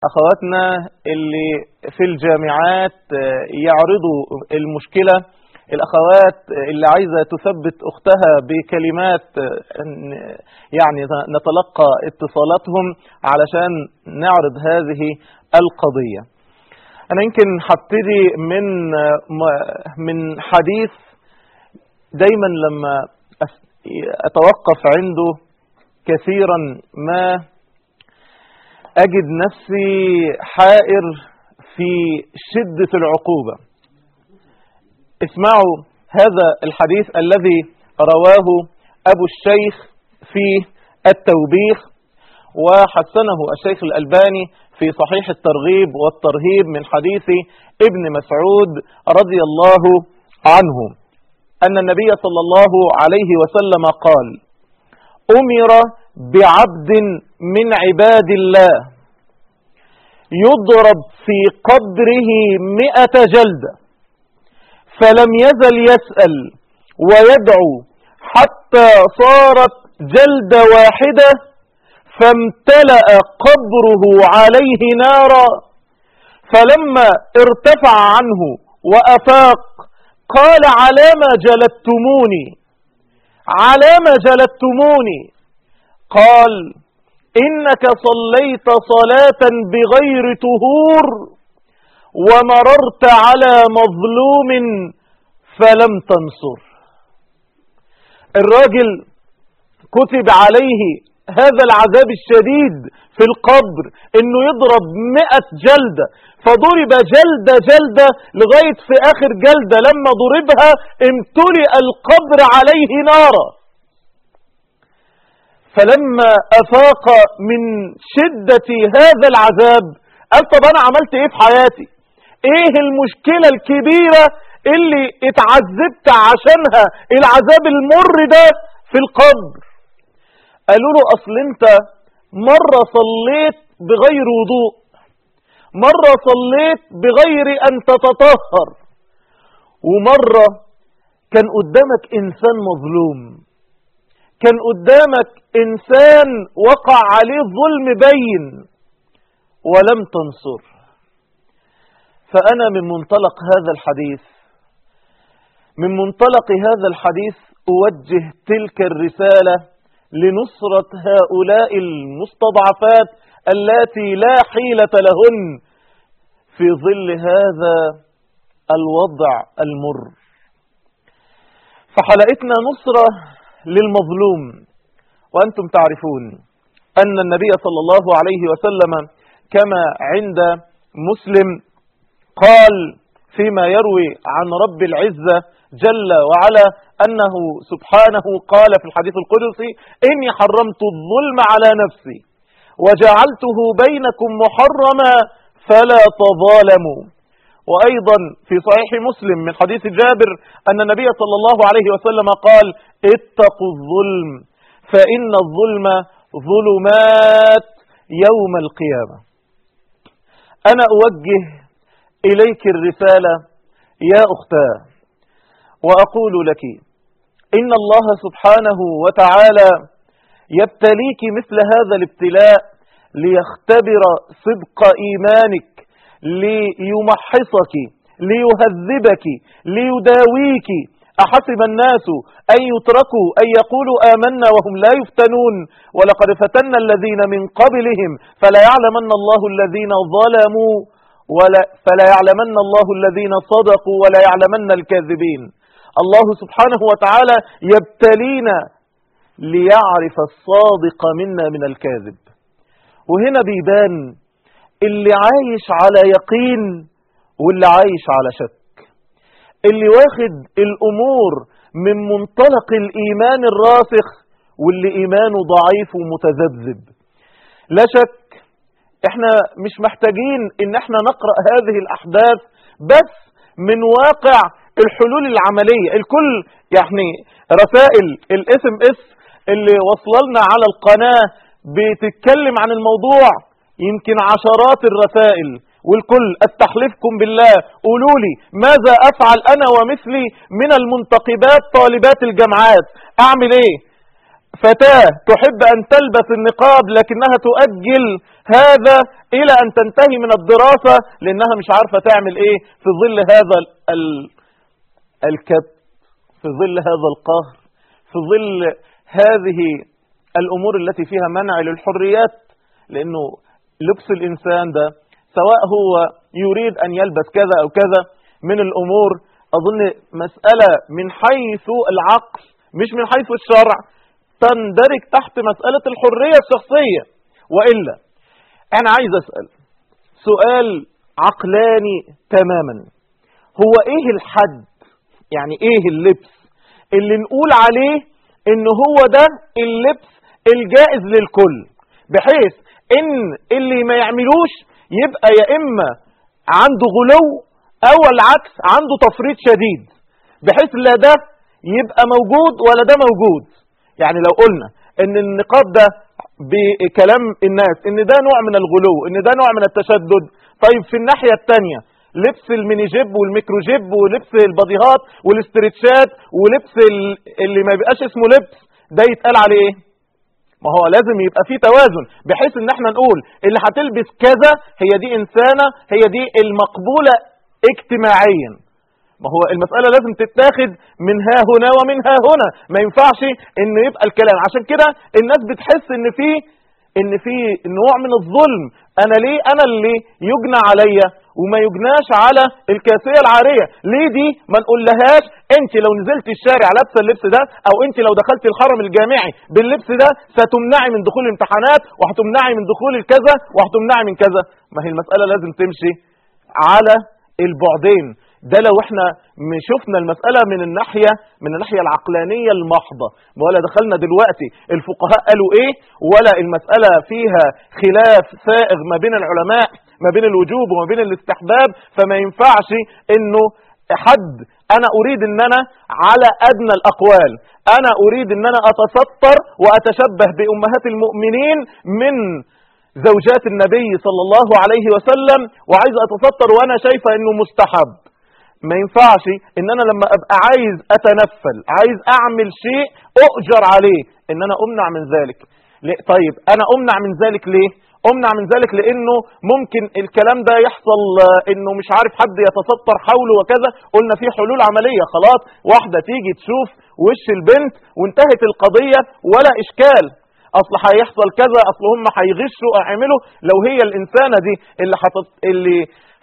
أخواتنا اللي في الجامعات يعرضوا المشكلة الأخوات اللي عايزة تثبت أختها بكلمات يعني نتلقى اتصالاتهم علشان نعرض هذه القضية أنا يمكن هبتدي من من حديث دايما لما أتوقف عنده كثيرا ما أجد نفسي حائر في شدة العقوبة اسمعوا هذا الحديث الذي رواه أبو الشيخ في التوبيخ وحسنه الشيخ الألباني في صحيح الترغيب والترهيب من حديث ابن مسعود رضي الله عنه أن النبي صلى الله عليه وسلم قال أمر بعبد من عباد الله يضرب في قبره مئة جلدة فلم يزل يسأل ويدعو حتى صارت جلدة واحدة فامتلأ قبره عليه نارا فلما ارتفع عنه وأفاق قال على ما جلدتموني على ما جلدتموني قال إنك صليت صلاة بغير طهور ومررت على مظلوم فلم تنصر الراجل كتب عليه هذا العذاب الشديد في القبر انه يضرب مئة جلدة فضرب جلدة جلدة لغاية في اخر جلدة لما ضربها امتلئ القبر عليه نارا فلما افاق من شدة هذا العذاب قال طب انا عملت ايه في حياتي ايه المشكلة الكبيرة اللي اتعذبت عشانها العذاب المر ده في القبر قالوا له اصل انت مرة صليت بغير وضوء مرة صليت بغير ان تتطهر ومرة كان قدامك انسان مظلوم كان قدامك انسان وقع عليه ظلم بين ولم تنصر فانا من منطلق هذا الحديث من منطلق هذا الحديث اوجه تلك الرسالة لنصرة هؤلاء المستضعفات التي لا حيلة لهن في ظل هذا الوضع المر فحلقتنا نصرة للمظلوم وأنتم تعرفون أن النبي صلى الله عليه وسلم كما عند مسلم قال فيما يروي عن رب العزة جل وعلا أنه سبحانه قال في الحديث القدسي إني حرمت الظلم على نفسي وجعلته بينكم محرما فلا تظالموا وأيضا في صحيح مسلم من حديث جابر أن النبي صلى الله عليه وسلم قال اتقوا الظلم فإن الظلم ظلمات يوم القيامة أنا أوجه إليك الرسالة يا أختاه وأقول لك إن الله سبحانه وتعالى يبتليك مثل هذا الابتلاء ليختبر صدق إيمانك ليمحصك ليهذبك ليداويك أحسب الناس أن يتركوا أن يقولوا آمنا وهم لا يفتنون ولقد فتنا الذين من قبلهم فلا يعلمن الله الذين ظلموا ولا فلا يعلمن الله الذين صدقوا ولا يعلمن الكاذبين الله سبحانه وتعالى يبتلينا ليعرف الصادق منا من الكاذب وهنا بيبان اللي عايش على يقين واللي عايش على شك اللي واخد الأمور من منطلق الإيمان الراسخ واللي إيمانه ضعيف ومتذبذب لا شك احنا مش محتاجين ان احنا نقرأ هذه الأحداث بس من واقع الحلول العملية الكل يعني رسائل الاس ام اس اللي وصلنا على القناة بتتكلم عن الموضوع يمكن عشرات الرسائل والكل استحلفكم بالله قولوا لي ماذا افعل انا ومثلي من المنتقبات طالبات الجامعات اعمل ايه فتاة تحب ان تلبس النقاب لكنها تؤجل هذا الى ان تنتهي من الدراسة لانها مش عارفة تعمل ايه في ظل هذا ال... الكبت في ظل هذا القهر في ظل هذه الامور التي فيها منع للحريات لانه لبس الانسان ده سواء هو يريد ان يلبس كذا او كذا من الامور اظن مسألة من حيث العقل مش من حيث الشرع تندرج تحت مسألة الحرية الشخصية وإلا أنا عايز أسأل سؤال عقلاني تماما هو إيه الحد يعني إيه اللبس اللي نقول عليه إن هو ده اللبس الجائز للكل بحيث إن اللي ما يعملوش يبقى يا إما عنده غلو أو العكس عنده تفريط شديد بحيث لا ده يبقى موجود ولا ده موجود يعني لو قلنا ان النقاب ده بكلام الناس ان ده نوع من الغلو ان ده نوع من التشدد طيب في الناحية التانية لبس الميني جيب والميكرو جيب ولبس الباديهات والاسترتشات ولبس اللي ما بيبقاش اسمه لبس ده يتقال عليه ايه ما هو لازم يبقى فيه توازن بحيث ان احنا نقول اللي هتلبس كذا هي دي انسانة هي دي المقبولة اجتماعيا ما هو المسألة لازم تتاخد من ها هنا ومن ها هنا ما ينفعش ان يبقى الكلام عشان كده الناس بتحس ان في ان في نوع من الظلم انا ليه انا اللي يجنى عليا وما يجناش على الكاسية العارية ليه دي ما نقولهاش انت لو نزلت الشارع لابسه اللبس ده او انت لو دخلت الحرم الجامعي باللبس ده ستمنعي من دخول الامتحانات وهتمنعي من دخول الكذا وهتمنعي من كذا ما هي المسألة لازم تمشي على البعدين ده لو احنا شفنا المسألة من الناحية من الناحية العقلانية المحضة ولا دخلنا دلوقتي الفقهاء قالوا ايه ولا المسألة فيها خلاف سائغ ما بين العلماء ما بين الوجوب وما بين الاستحباب فما ينفعش انه حد انا اريد ان انا على ادنى الاقوال انا اريد ان انا اتستر واتشبه بامهات المؤمنين من زوجات النبي صلى الله عليه وسلم وعايز اتستر وانا شايفة انه مستحب ما ينفعش ان انا لما ابقى عايز اتنفل عايز اعمل شيء اؤجر عليه ان انا امنع من ذلك طيب انا امنع من ذلك ليه امنع من ذلك لانه ممكن الكلام ده يحصل انه مش عارف حد يتستر حوله وكذا قلنا في حلول عملية خلاص واحدة تيجي تشوف وش البنت وانتهت القضية ولا اشكال اصل هيحصل كذا اصل هم هيغشوا اعملوا لو هي الانسانة دي اللي حتت... اللي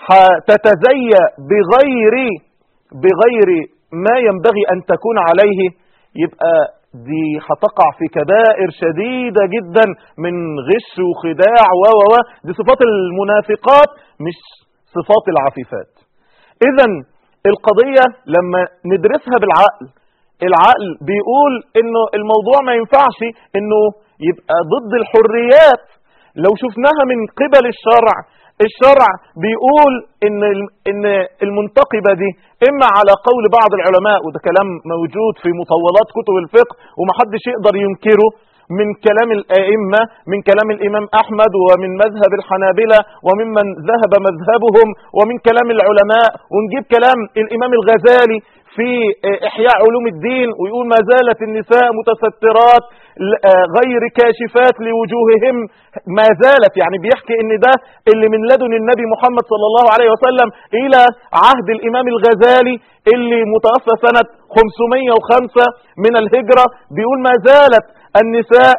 هتتزي بغير بغير ما ينبغي أن تكون عليه يبقى دي هتقع في كبائر شديدة جدا من غش وخداع و و دي صفات المنافقات مش صفات العفيفات إذا القضية لما ندرسها بالعقل العقل بيقول انه الموضوع ما ينفعش انه يبقى ضد الحريات لو شفناها من قبل الشرع الشرع بيقول ان ان المنتقبة دي اما على قول بعض العلماء وده كلام موجود في مطولات كتب الفقه ومحدش يقدر ينكره من كلام الائمة من كلام الامام احمد ومن مذهب الحنابلة وممن ذهب مذهبهم ومن كلام العلماء ونجيب كلام الامام الغزالي في احياء علوم الدين ويقول ما زالت النساء متسترات غير كاشفات لوجوههم ما زالت يعني بيحكي ان ده اللي من لدن النبي محمد صلى الله عليه وسلم الى عهد الامام الغزالي اللي متوفى سنة 505 من الهجرة بيقول ما زالت النساء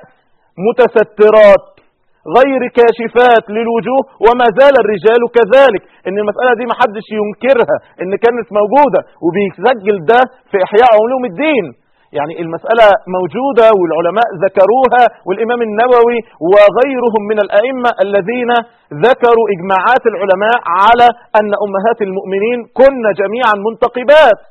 متسترات غير كاشفات للوجوه وما زال الرجال كذلك ان المسألة دي محدش ينكرها ان كانت موجودة وبيسجل ده في احياء علوم الدين يعني المسألة موجودة والعلماء ذكروها والإمام النووي وغيرهم من الأئمة الذين ذكروا إجماعات العلماء على أن أمهات المؤمنين كن جميعا منتقبات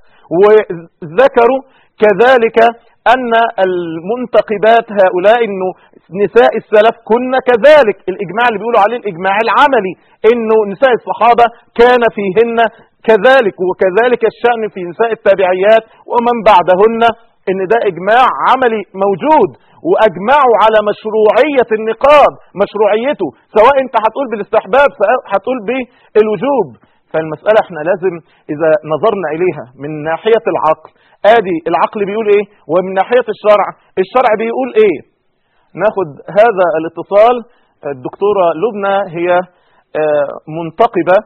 وذكروا كذلك أن المنتقبات هؤلاء أنه نساء السلف كن كذلك الإجماع اللي بيقولوا عليه الإجماع العملي أنه نساء الصحابة كان فيهن كذلك وكذلك الشأن في نساء التابعيات ومن بعدهن ان ده اجماع عملي موجود واجمعوا على مشروعية النقاب مشروعيته سواء انت هتقول بالاستحباب هتقول بالوجوب فالمسألة احنا لازم اذا نظرنا اليها من ناحية العقل ادي العقل بيقول ايه ومن ناحية الشرع الشرع بيقول ايه ناخد هذا الاتصال الدكتورة لبنى هي آه، منتقبة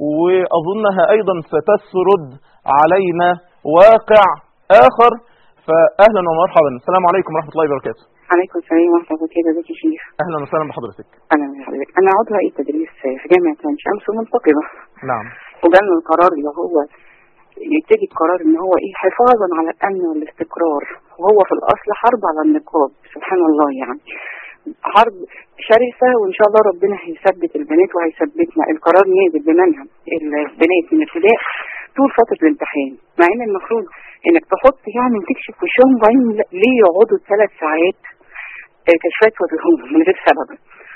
وأظنها أيضا ستسرد علينا واقع آخر فأهلا ومرحبا السلام عليكم ورحمة الله وبركاته عليكم السلام ورحمة الله وبركاته ازيك يا شيخ أهلا وسهلا بحضرتك أنا من حضرتك أنا عضو هيئة تدريس في جامعة عين شمس ومنتقبة نعم وجالنا القرار اللي هو يتجي القرار ان هو ايه حفاظا على الامن والاستقرار وهو في الاصل حرب على النقاب سبحان الله يعني حرب شرسة وان شاء الله ربنا هيثبت البنات وهيثبتنا القرار نازل بمنها البنات من ابتداء طول فترة الامتحان مع ان المفروض انك تحط يعني تكشف وشهم وبعدين ليه يقعدوا ثلاث ساعات آه، كشفات وجههم من غير سبب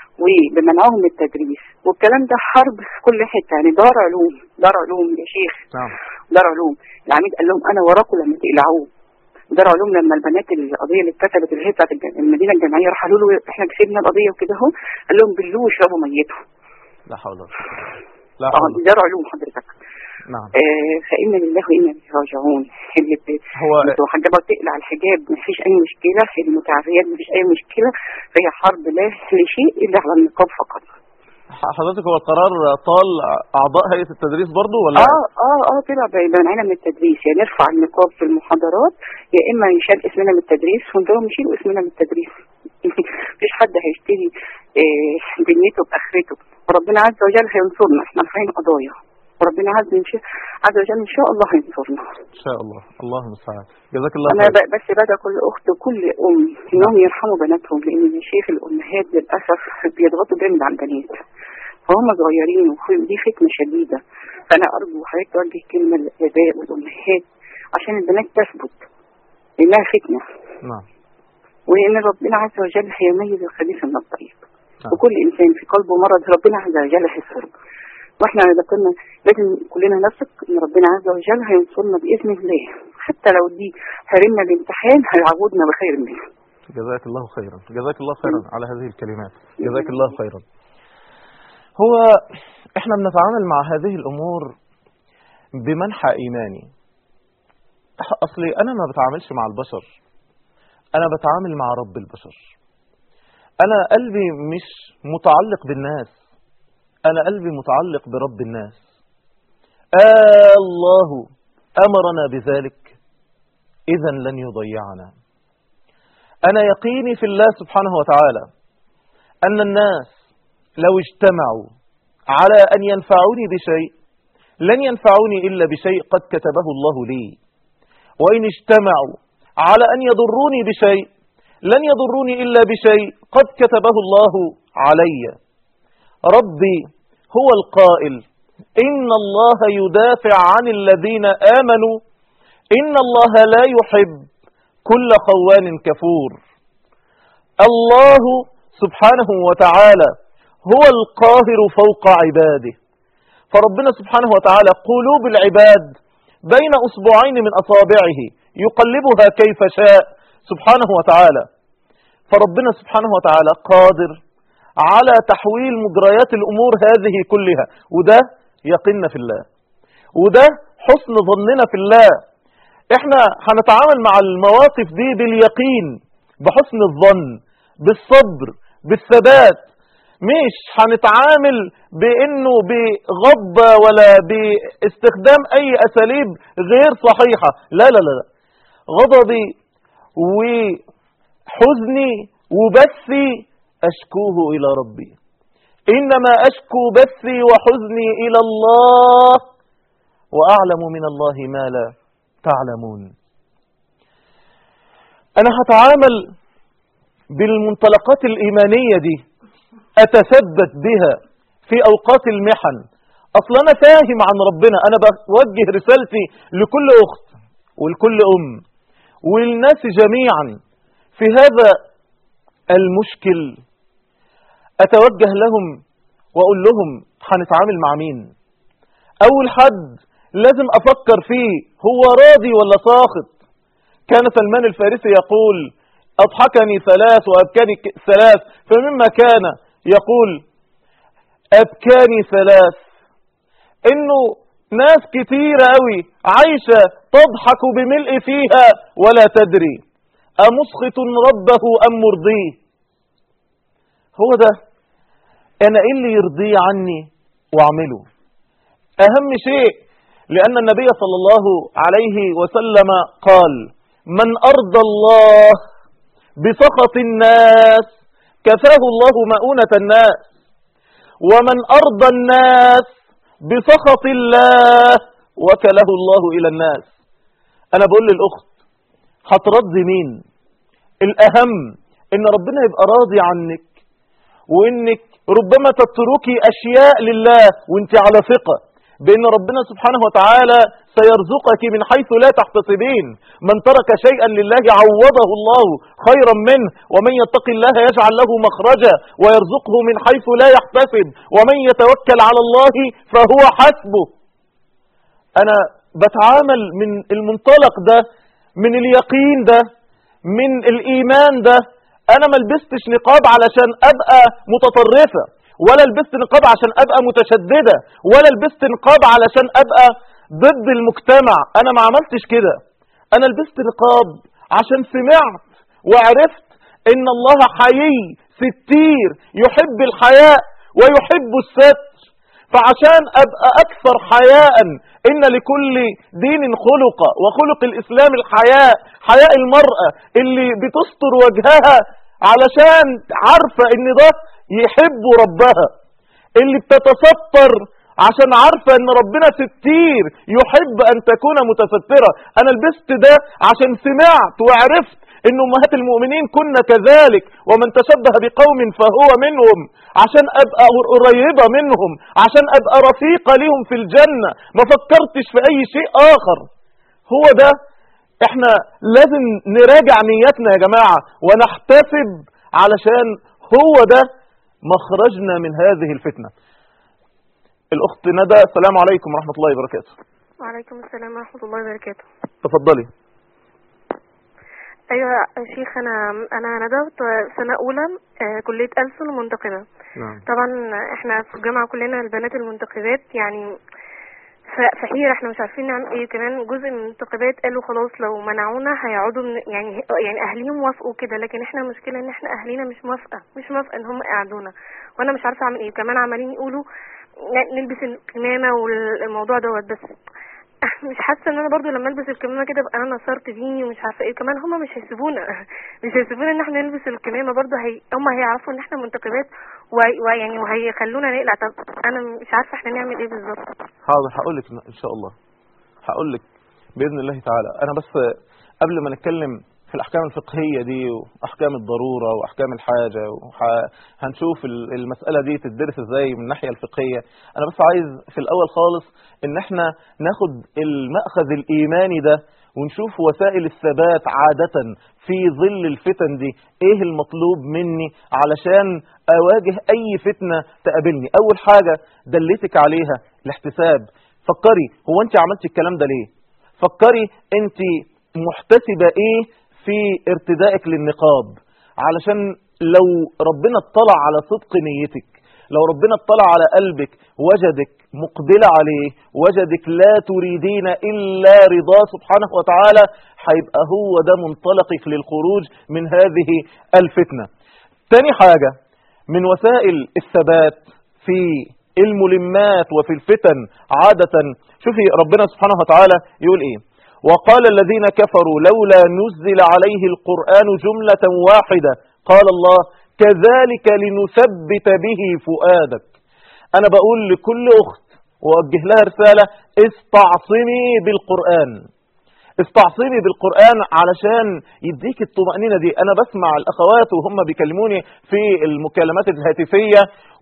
وبمنعهم من التدريس والكلام ده حرب في كل حته يعني دار علوم دار علوم يا شيخ نعم دار علوم العميد قال لهم انا وراكم لما تقلعوه دار علوم لما البنات القضيه اللي اتكتبت اللي هي بتاعت الج- المدينه الجامعيه راح قالوا له احنا كسبنا القضيه وكده اهو قال لهم بلوه واشربوا ميته لا حول ولا قوة لا طبعا حول دي دار علوم حضرتك نعم آه فإنا لله وإنا إليه راجعون اللي بت- هو متحجبة وتقلع الحجاب مفيش أي مشكلة المتعافيات مفيش أي مشكلة فهي حرب لا لشيء إلا على النقاب فقط حضرتك هو القرار طال أعضاء هيئة التدريس برضو ولا اه اه اه طلع بمنعنا من التدريس يا نرفع النقاب في المحاضرات يا اما يشال اسمنا من التدريس ونقول يشيلوا اسمنا من التدريس مفيش حد هيشتري آه دنيته باخرته وربنا عز وجل هينصرنا احنا رافعين قضايا وربنا عز وجل عز وجل ان شاء الله هينصرنا إن شاء الله الله المستعان جزاك الله انا خير ب- بس بدأ كل اخت وكل ام انهم يرحموا بناتهم لان يا شيخ الامهات للاسف بيضغطوا جامد على البنات فهم صغيرين ودي فتنه شديده فانا ارجو حضرتك توجه كلمه للاباء والامهات عشان البنات تثبت لانها فتنه نعم وان ربنا عز وجل هيميز الخبيث من الطيب نعم. وكل انسان في قلبه مرض ربنا عز وجل هيسره واحنا اذا كنا لازم كلنا نثق ان ربنا عز وجل هينصرنا باذن الله حتى لو دي حرمنا الامتحان هيعوضنا بخير منه جزاك الله خيرا جزاك الله خيرا على هذه الكلمات جزاك الله خيرا هو احنا بنتعامل مع هذه الامور بمنحى ايماني اصلي انا ما بتعاملش مع البشر انا بتعامل مع رب البشر انا قلبي مش متعلق بالناس انا قلبي متعلق برب الناس آه الله امرنا بذلك اذا لن يضيعنا أنا يقيني في الله سبحانه وتعالى أن الناس لو اجتمعوا على أن ينفعوني بشيء لن ينفعوني إلا بشيء قد كتبه الله لي وإن اجتمعوا على أن يضروني بشيء لن يضروني إلا بشيء قد كتبه الله علي ربي هو القائل إن الله يدافع عن الذين آمنوا إن الله لا يحب كل خوان كفور الله سبحانه وتعالى هو القاهر فوق عباده فربنا سبحانه وتعالى قلوب العباد بين أصبعين من أصابعه يقلبها كيف شاء سبحانه وتعالى فربنا سبحانه وتعالى قادر على تحويل مجريات الأمور هذه كلها وده يقين في الله وده حسن ظننا في الله احنا هنتعامل مع المواقف دي باليقين بحسن الظن بالصبر بالثبات مش هنتعامل بانه بغضة ولا باستخدام اي اساليب غير صحيحة لا لا لا لا. غضبي وحزني وبثي اشكوه الى ربي انما اشكو بثي وحزني الى الله واعلم من الله ما لا تعلمون انا هتعامل بالمنطلقات الايمانية دي اتثبت بها في اوقات المحن اصلا انا فاهم عن ربنا انا بوجه رسالتي لكل اخت ولكل ام والناس جميعا في هذا المشكل اتوجه لهم واقول لهم هنتعامل مع مين اول حد لازم افكر فيه هو راضي ولا ساخط كان سلمان الفارسي يقول اضحكني ثلاث وابكاني ثلاث فمما كان يقول ابكاني ثلاث انه ناس كتيرة قوي عايشة تضحك بملء فيها ولا تدري أمسخط ربه أم مرضيه هو ده أنا إيه اللي يرضيه عني واعملوا أهم شيء لأن النبي صلى الله عليه وسلم قال من أرضى الله بسخط الناس كفاه الله مؤونة الناس ومن أرضى الناس بسخط الله وكله الله إلى الناس أنا بقول للأخت هترضي مين الأهم إن ربنا يبقى راضي عنك وإنك ربما تتركي أشياء لله وإنت على ثقة بأن ربنا سبحانه وتعالى سيرزقك من حيث لا تحتسبين من ترك شيئا لله عوضه الله خيرا منه ومن يتق الله يجعل له مخرجا ويرزقه من حيث لا يحتسب ومن يتوكل على الله فهو حسبه أنا بتعامل من المنطلق ده من اليقين ده من الإيمان ده أنا ما لبستش نقاب علشان أبقى متطرفة ولا لبست نقاب عشان أبقى متشددة ولا لبست نقاب علشان أبقى ضد المجتمع أنا ما عملتش كده أنا لبست نقاب عشان سمعت وعرفت إن الله حيي ستير يحب الحياء ويحب الستر فعشان أبقى أكثر حياء إن لكل دين خلق وخلق الإسلام الحياء حياء المرأة اللي بتستر وجهها علشان عارفة إن ده يحب ربها اللي بتتستر عشان عارفة ان ربنا ستير يحب ان تكون متسترة انا لبست ده عشان سمعت وعرفت ان امهات المؤمنين كنا كذلك ومن تشبه بقوم فهو منهم عشان ابقى قريبة منهم عشان ابقى رفيقة لهم في الجنة ما فكرتش في اي شيء اخر هو ده احنا لازم نراجع نيتنا يا جماعة ونحتسب علشان هو ده مخرجنا من هذه الفتنة الأخت ندى السلام عليكم ورحمة الله وبركاته وعليكم السلام ورحمة الله وبركاته تفضلي أيوة يا شيخ أنا أنا ندى سنة أولى آه، كلية ألسن منتقبة نعم طبعا احنا في الجامعة كلنا البنات المنتقبات يعني ف- فحيرة احنا مش عارفين نعمل ايه كمان جزء من المنتقبات قالوا خلاص لو منعونا هيقعدوا من يعني يعني اهاليهم وافقوا كده لكن احنا المشكلة ان احنا اهالينا مش موافقة مش موافقة ان هم يقعدونا وانا مش عارفة اعمل ايه كمان عمالين يقولوا ن- نلبس الكمامة والموضوع دوت بس مش حاسه ان انا برضو لما البس الكمامه كده ابقى انا نصرت ديني ومش عارفه ايه كمان هما مش هيسيبونا مش هيسيبونا ان احنا نلبس الكمامه برضو هي هما هيعرفوا ان احنا منتقبات وهي- ويعني وهيخلونا نقلع طب انا مش عارفه احنا نعمل ايه بالظبط حاضر هقول لك ان شاء الله هقول لك باذن الله تعالى انا بس قبل ما نتكلم في الاحكام الفقهيه دي واحكام الضروره واحكام الحاجه وهنشوف المساله دي تدرس ازاي من الناحيه الفقهيه انا بس عايز في الاول خالص ان احنا ناخد المأخذ الايماني ده ونشوف وسائل الثبات عادة في ظل الفتن دي ايه المطلوب مني علشان اواجه اي فتنة تقابلني اول حاجة دلتك عليها الاحتساب فكري هو انت عملت الكلام ده ليه فكري انت محتسبة ايه في ارتدائك للنقاب علشان لو ربنا اطلع على صدق نيتك لو ربنا اطلع على قلبك وجدك مقبلة عليه وجدك لا تريدين إلا رضاه سبحانه وتعالى هيبقى هو ده منطلقك للخروج من هذه الفتنة تاني حاجة من وسائل الثبات في الملمات وفي الفتن عادة شوفي ربنا سبحانه وتعالى يقول ايه وقال الذين كفروا لولا نزل عليه القرآن جملة واحدة قال الله كذلك لنثبت به فؤادك أنا بقول لكل أخت وأوجه لها رسالة استعصمي بالقرآن استعصمي بالقرآن علشان يديك الطمأنينة دي أنا بسمع الأخوات وهم بيكلموني في المكالمات الهاتفية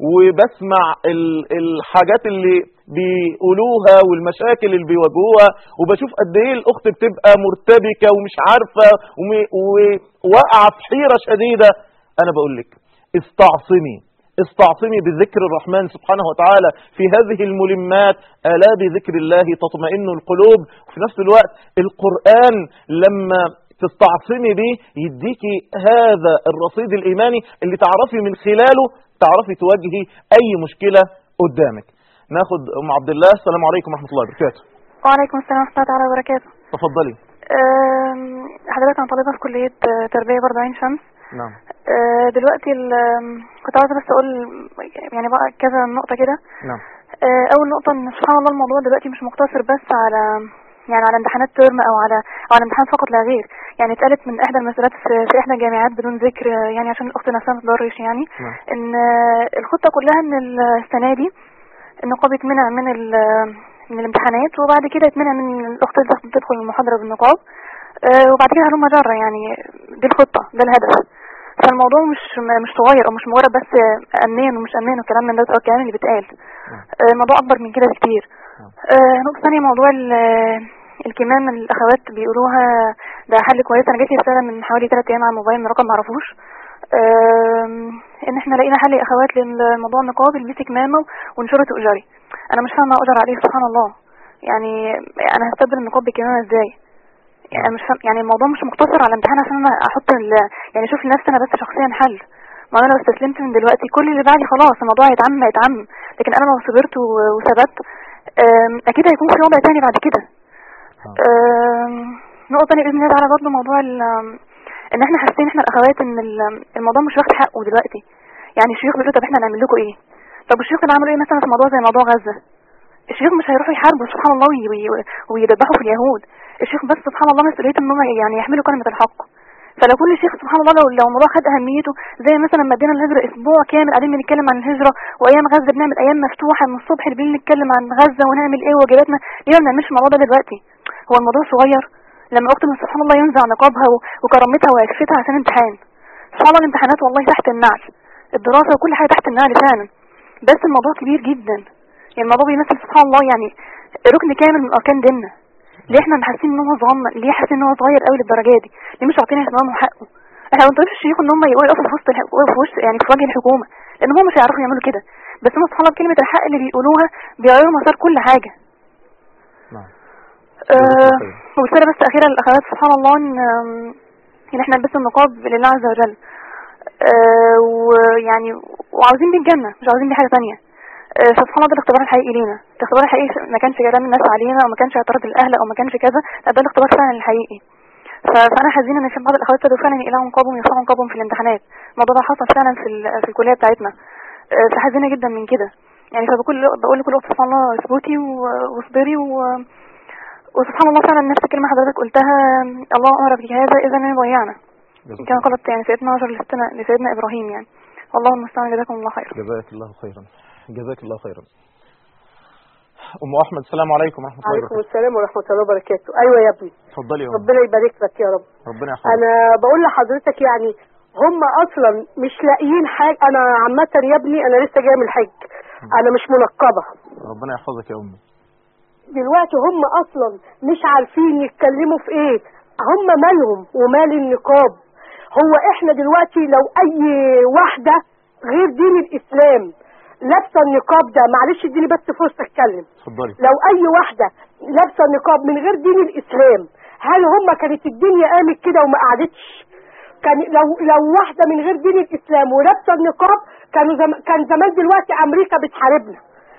وبسمع ال- الحاجات اللي بيقولوها والمشاكل اللي بيواجهوها وبشوف قد ايه الاخت بتبقى مرتبكة ومش عارفة وم- وواقعة في حيرة شديدة انا بقول لك استعصمي استعصمي بذكر الرحمن سبحانه وتعالى في هذه الملمات ألا بذكر الله تطمئن القلوب وفي نفس الوقت القرآن لما تستعصمي به يديكي هذا الرصيد الإيماني اللي تعرفي من خلاله تعرفي تواجهي أي مشكلة قدامك ناخد أم عبد الله السلام عليكم ورحمة الله وبركاته وعليكم السلام ورحمه الله تعالى وبركاته تفضلي أم، حضرتك انا طالبه في كليه آه، تربيه برضه عين شمس نعم آه، دلوقتي ال- كنت عاوزه بس اقول يعني بقى كذا نقطه كده نعم آه، اول نقطه ان سبحان الله الموضوع دلوقتي مش مقتصر بس على يعني على امتحانات ترم او على او على امتحان فقط لا غير يعني اتقالت من احدى المسؤولات في, في احدى الجامعات بدون ذكر آه، يعني عشان الاخت نفسها ما تضرش يعني نعم. ان آه، الخطه كلها ان السنه دي النقاب يتمنع من ال- من الامتحانات وبعد كده يتمنع من الاخت اللي تدخل المحاضره بالنقاب آه، وبعد كده هلم جرة يعني دي الخطه ده الهدف فالموضوع مش مش صغير او مش مجرد بس امنيا ومش امنيا والكلام من ده او الكلام اللي بيتقال آه، الموضوع اكبر من كده بكتير آه، نقطه ثانيه موضوع ال- الكمام اللي الاخوات بيقولوها ده حل كويس انا جات لي رساله من حوالي 3 ايام على الموبايل من رقم معرفوش آم، ان احنا لقينا حل يا اخوات للموضوع النقاب البسي كمامه وانشري تؤجري انا مش فاهمه اؤجر عليه سبحان الله يعني انا هستبدل النقاب بكمامه ازاي يعني مش فاهم يعني الموضوع مش مقتصر على امتحان عشان انا احط ال... يعني اشوف لنفسي انا بس شخصيا حل ما انا لو استسلمت من دلوقتي كل اللي بعدي خلاص الموضوع هيتعم هيتعم لكن انا لو صبرت و- وثبت آم، اكيد هيكون في وضع تاني بعد كده آم، نقطة تانية بإذن الله تعالى برضه موضوع ال إن إحنا حاسين إحنا الأخوات إن ال- الموضوع مش واخد حقه دلوقتي يعني الشيوخ بيقولوا طب إحنا نعمل لكم إيه؟ طب الشيوخ اللي عملوا إيه مثلا في موضوع زي موضوع غزة؟ الشيوخ مش هيروحوا يحاربوا سبحان الله وي- وي- ويذبحوا في اليهود الشيخ بس سبحان الله مسؤوليته إن هم يعني يحملوا كلمة الحق فلو كل شيخ سبحان الله لو لو الموضوع خد اهميته زي مثلا لما ادينا الهجره اسبوع كامل قاعدين بنتكلم عن الهجره وايام غزه بنعمل ايام مفتوحه من الصبح بالليل نتكلم عن غزه ونعمل ايه واجباتنا ليه ما بنعملش الموضوع ده دلوقتي هو الموضوع صغير لما اخت من سبحان الله ينزع نقابها و- وكرامتها وعفتها عشان امتحان سبحان الله الامتحانات والله تحت النعل الدراسه وكل حاجه تحت النعل فعلا بس الموضوع كبير جدا يعني الموضوع بيمثل سبحان الله يعني ركن كامل من اركان ديننا ليه احنا حاسين ان هو صغنن ليه حاسين ان هو صغير قوي للدرجه دي ليه مش عاطين اهتمام وحقه احنا ما بنطلبش الشيوخ ان هم يقفوا في وسط الح- في وسط يعني في وجه الحكومه لان هم مش هيعرفوا يعملوا كده بس هم سبحان الله بكلمه الحق اللي بيقولوها بيغيروا مسار كل حاجه نعم آه ورسالة بس أخيرة للأخوات سبحان الله إن آم، إن إحنا نلبس النقاب لله عز وجل آه ويعني وعاوزين بيه الجنة مش عاوزين بيه حاجة تانية آه فسبحان الله ده الاختبار الحقيقي لينا الاختبار الحقيقي ما كانش كلام الناس علينا أو ما كانش اعتراض الأهل أو ما كانش كذا لا ده الاختبار فعلا الحقيقي ف- فأنا حزينة إن في بعض الأخوات ابتدوا فعلا يقلعوا نقابهم ويرفعوا نقابهم في الامتحانات الموضوع ده حصل فعلا في ال- في الكلية بتاعتنا آه فحزينة جدا من كده يعني فبقول بقول لكل أخت سبحان الله اثبتي و- واصبري و وسبحان الله فعلا نفس الكلمة حضرتك قلتها الله أمر بهذا إذا من ضيعنا جزاك كان قالت يعني سيدنا هاجر لسيدنا, لسيدنا إبراهيم يعني والله المستعان جزاكم الله خير جزاك الله خيرا جزاك الله خيرا ام احمد السلام عليكم ورحمه الله عليكم وبركاته السلام ورحمة الله وبركاته أيوة يا ابني اتفضلي يا ام ربنا يبارك لك يا رب ربنا يحفظك أنا بقول لحضرتك يعني هم أصلا مش لاقيين حاجة أنا عامة يا ابني أنا لسه جاية من الحج أنا مش منقبة ربنا يحفظك يا امي دلوقتي هم أصلا مش عارفين يتكلموا في إيه هم مالهم ومال النقاب هو إحنا دلوقتي لو أي واحدة غير دين الإسلام لابسة النقاب ده معلش اديني بس فرصة أتكلم اتفضلي لو اي واحدة لابسة نقاب من غير دين الاسلام هل هم كانت الدنيا قامت كده وما قعدتش كان لو لو واحدة من غير دين الاسلام ولابسة النقاب كانوا زم كان زمان دلوقتي امريكا بتحاربنا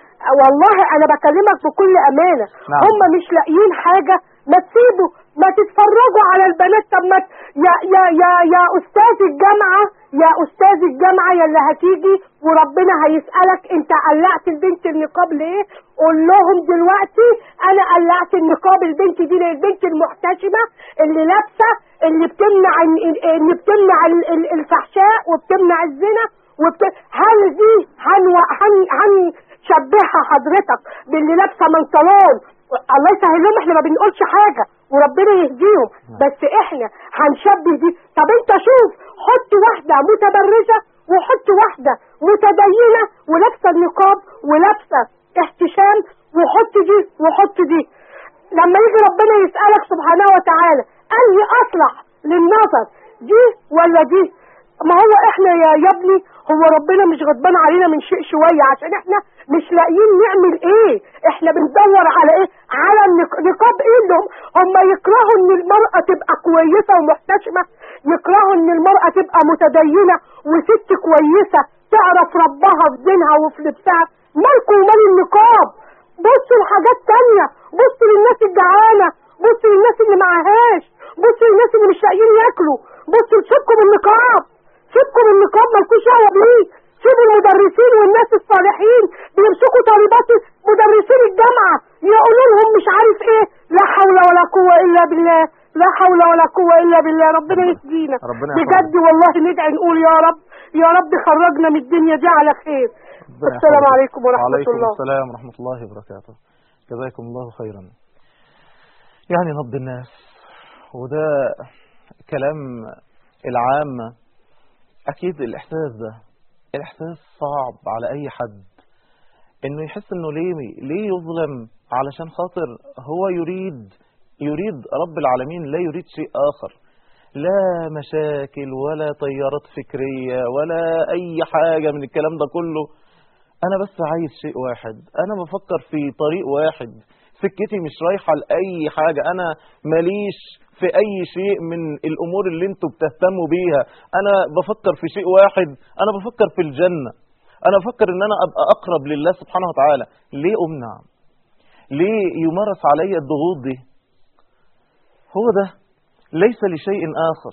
والله انا بكلمك بكل امانة نعم. هم مش لاقيين حاجة ما تسيبوا ما تتفرجوا على البنات طب ما ت- يا يا يا يا استاذ الجامعة يا استاذ الجامعة يا اللي هتيجي وربنا هيسألك انت قلعت البنت النقاب ليه قول لهم دلوقتي انا قلعت النقاب البنت دي ليه؟ البنت المحتشمة اللي لابسة اللي بتمنع ال- اللي بتمنع ال- ال- الفحشاء وبتمنع الزنا وبت... هل دي هن... هن... هنشبهها حضرتك باللي لابسه بنطلون الله يسهل لهم احنا ما بنقولش حاجه وربنا يهديهم بس احنا هنشبه دي طب انت شوف حط واحده متبرجه وحط واحده متدينه ولابسه النقاب ولابسه احتشام وحط دي وحط دي لما يجي ربنا يسألك سبحانه وتعالى أنهي أصلح للنظر دي ولا دي ما هو احنا يا يا ابني هو ربنا مش غضبان علينا من شيء شوية عشان احنا مش لاقيين نعمل ايه احنا بندور على ايه على النق- نقاب ايه اللي هم هم يكرهوا ان المرأة تبقى كويسة ومحتشمة يكرهوا ان المرأة تبقى متدينة وست كويسة تعرف ربها في دينها وفي لبسها مالكم ومال النقاب بصوا لحاجات تانية بصوا للناس الجعانة بصوا للناس اللي معهاش بصوا للناس اللي مش لاقيين ياكلوا بصوا سيبكم النقاب سيبكم النقاب مالكوش دعوة بيه سيبوا المدرسين والناس الصالحين بيمسكوا طالبات مدرسين الجامعة يقولوا لهم مش عارف ايه لا حول ولا قوة الا بالله لا حول ولا قوة الا بالله ربنا يهدينا ربنا يحفظك. بجد والله ندعي نقول يا رب يا رب خرجنا من الدنيا دي على خير ربنا السلام يحفظك. عليكم ورحمة وعليكم الله السلام ورحمة الله وبركاته جزاكم الله خيرا يعني نبض الناس وده كلام العامة أكيد الإحساس ده الإحساس صعب على أي حد إنه يحس إنه ليه ليه يظلم علشان خاطر هو يريد يريد رب العالمين لا يريد شيء آخر لا مشاكل ولا تيارات فكرية ولا أي حاجة من الكلام ده كله أنا بس عايز شيء واحد أنا بفكر في طريق واحد سكتي مش رايحة لأي حاجة أنا ماليش في أي شيء من الأمور اللي انتوا بتهتموا بيها أنا بفكر في شيء واحد أنا بفكر في الجنة أنا بفكر إن أنا أبقى أقرب لله سبحانه وتعالى ليه أمنع ليه يمارس علي الضغوط دي هو ده ليس لشيء آخر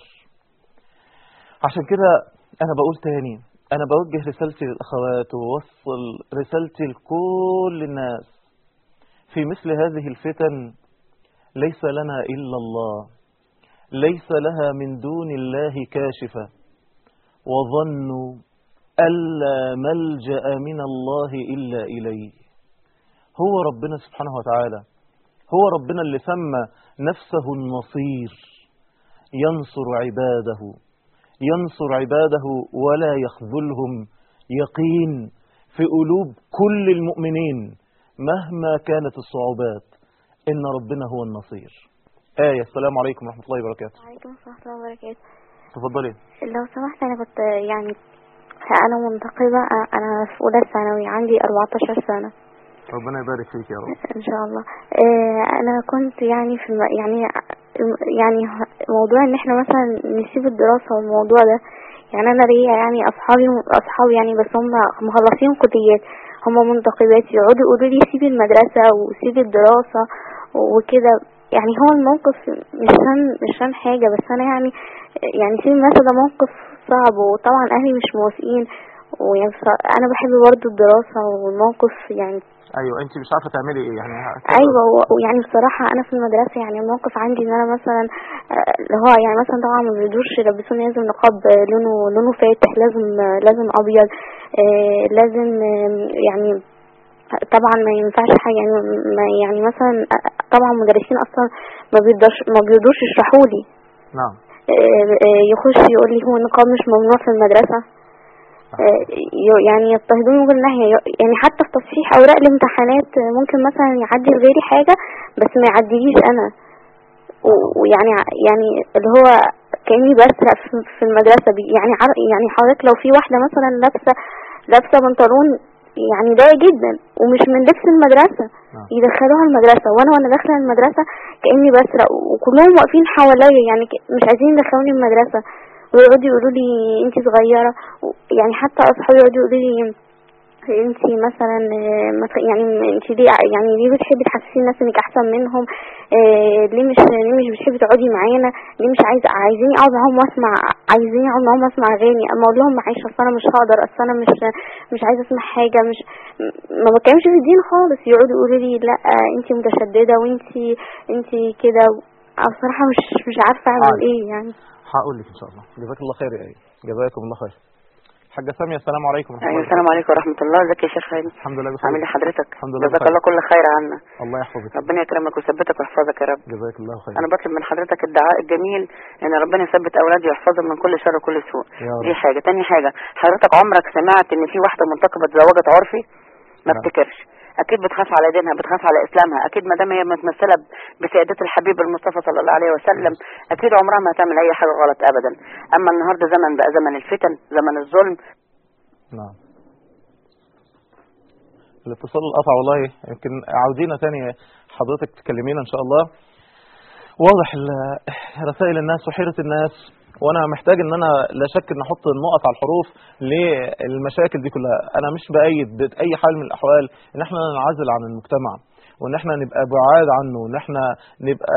عشان كده أنا بقول تاني أنا بوجه رسالتي للأخوات ووصل رسالتي لكل الناس في مثل هذه الفتن ليس لنا إلا الله ليس لها من دون الله كاشفة وظنوا ألا ملجأ من الله إلا إليه هو ربنا سبحانه وتعالى هو ربنا اللي سمى نفسه النصير ينصر عباده ينصر عباده ولا يخذلهم يقين في قلوب كل المؤمنين مهما كانت الصعوبات إن ربنا هو النصير آية السلام عليكم ورحمة الله وبركاته وعليكم السلام ورحمة الله وبركاته تفضلي لو سمحت أنا كنت يعني أنا منتقبة أنا في أولى ثانوي عندي 14 سنة ربنا يبارك فيك يا رب إن شاء الله آه، أنا كنت يعني في الم- يعني يعني موضوع إن إحنا مثلا نسيب الدراسة والموضوع ده يعني أنا ليا يعني أصحابي أصحابي يعني بس هم مخلصين كليات هم منتقبات يقعدوا يقولوا لي سيبي المدرسة وسيبي الدراسة وكده يعني هو الموقف مش عشان مش عشان حاجة بس أنا يعني يعني سيبي المدرسة ده موقف صعب وطبعا أهلي مش موافقين ويعني بصراحة أنا بحب برضه الدراسة والموقف يعني أيوة أنت مش عارفة تعملي إيه يعني ايوه و- ويعني بصراحه انا في المدرسه يعني الموقف عندي ان انا مثلا آه، اللي هو يعني مثلا طبعا ما بيقدروش يلبسوني لازم نقاب آه، لونه لونه فاتح لازم آه، لازم ابيض آه، لازم آه، يعني طبعا ما ينفعش حاجه يعني ما يعني مثلا آه، طبعا المدرسين اصلا ما بيقدرش ما بيقدروش يشرحوا لي نعم آه، آه، يخش يقول لي هو النقاب مش ممنوع في المدرسة آه، ي- يعني يضطهدوني من كل ناحية ي- يعني حتى في تصحيح أوراق الامتحانات آه، ممكن مثلا يعدي لغيري حاجة بس ما يعديليش أنا و- ويعني ع- يعني اللي هو كأني بسرق في- في المدرسة بي- يعني عر- يعني حضرتك لو في واحدة مثلا لابسة لابسة بنطلون يعني ضيق جدا ومش من لبس المدرسة نعم. يدخلوها المدرسة وانا وانا داخلة المدرسة كأني بسرق وكلهم واقفين حواليا يعني ك- مش عايزين يدخلوني المدرسة ويقعدوا يقولوا لي انت صغيرة و- يعني حتى اصحابي يقعدوا يقولوا لي انت مثلا آه، ما ت- يعني انت ليه يعني ليه بتحبي تحسسي الناس انك احسن منهم آه، ليه مش ليه مش بتحبي تقعدي معانا ليه مش عايزه عايزين اقعد معاهم واسمع عايزين اقعد معاهم واسمع اغاني اما اقول لهم معلش اصل انا مش هقدر اصل انا مش مش عايزه اسمع حاجه مش م- ما بتكلمش في الدين خالص يقعدوا يقولوا لي لا انت متشدده وانت انت كده أنا بصراحه مش مش عارفه اعمل عادي. ايه يعني هقول لك إن شاء الله جزاك الله خير يا آية جزاكم الله خير حاجة سامية السلام عليكم ورحمة ايوه الله السلام عليكم ورحمه الله ازيك يا شيخ هاني الحمد لله عامل بخير ايه حضرتك الحمد لله جزاك بخير. الله كل خير عنا الله يحفظك ربنا يكرمك ويثبتك ويحفظك يا رب جزاك الله خير انا بطلب من حضرتك الدعاء الجميل ان ربنا يثبت اولادي ويحفظهم من كل شر وكل سوء يا دي رب حاجه تاني حاجه حضرتك عمرك سمعت ان في واحده منتقبه اتزوجت عرفي ما لا. افتكرش اكيد بتخاف على دينها بتخاف على اسلامها اكيد ما دام هي متمثله بسيادة الحبيب المصطفى صلى الله عليه وسلم اكيد عمرها ما هتعمل اي حاجه غلط ابدا اما النهارده زمن بقى زمن الفتن زمن الظلم نعم الاتصال القطع والله يمكن عاوزينا تاني حضرتك تكلمينا ان شاء الله واضح ال- رسائل الناس وحيرة الناس وانا محتاج ان انا لا شك ان احط النقط على الحروف للمشاكل دي كلها انا مش بايد باي حال من الاحوال ان احنا ننعزل عن المجتمع وان احنا نبقى بعاد عنه وان احنا نبقى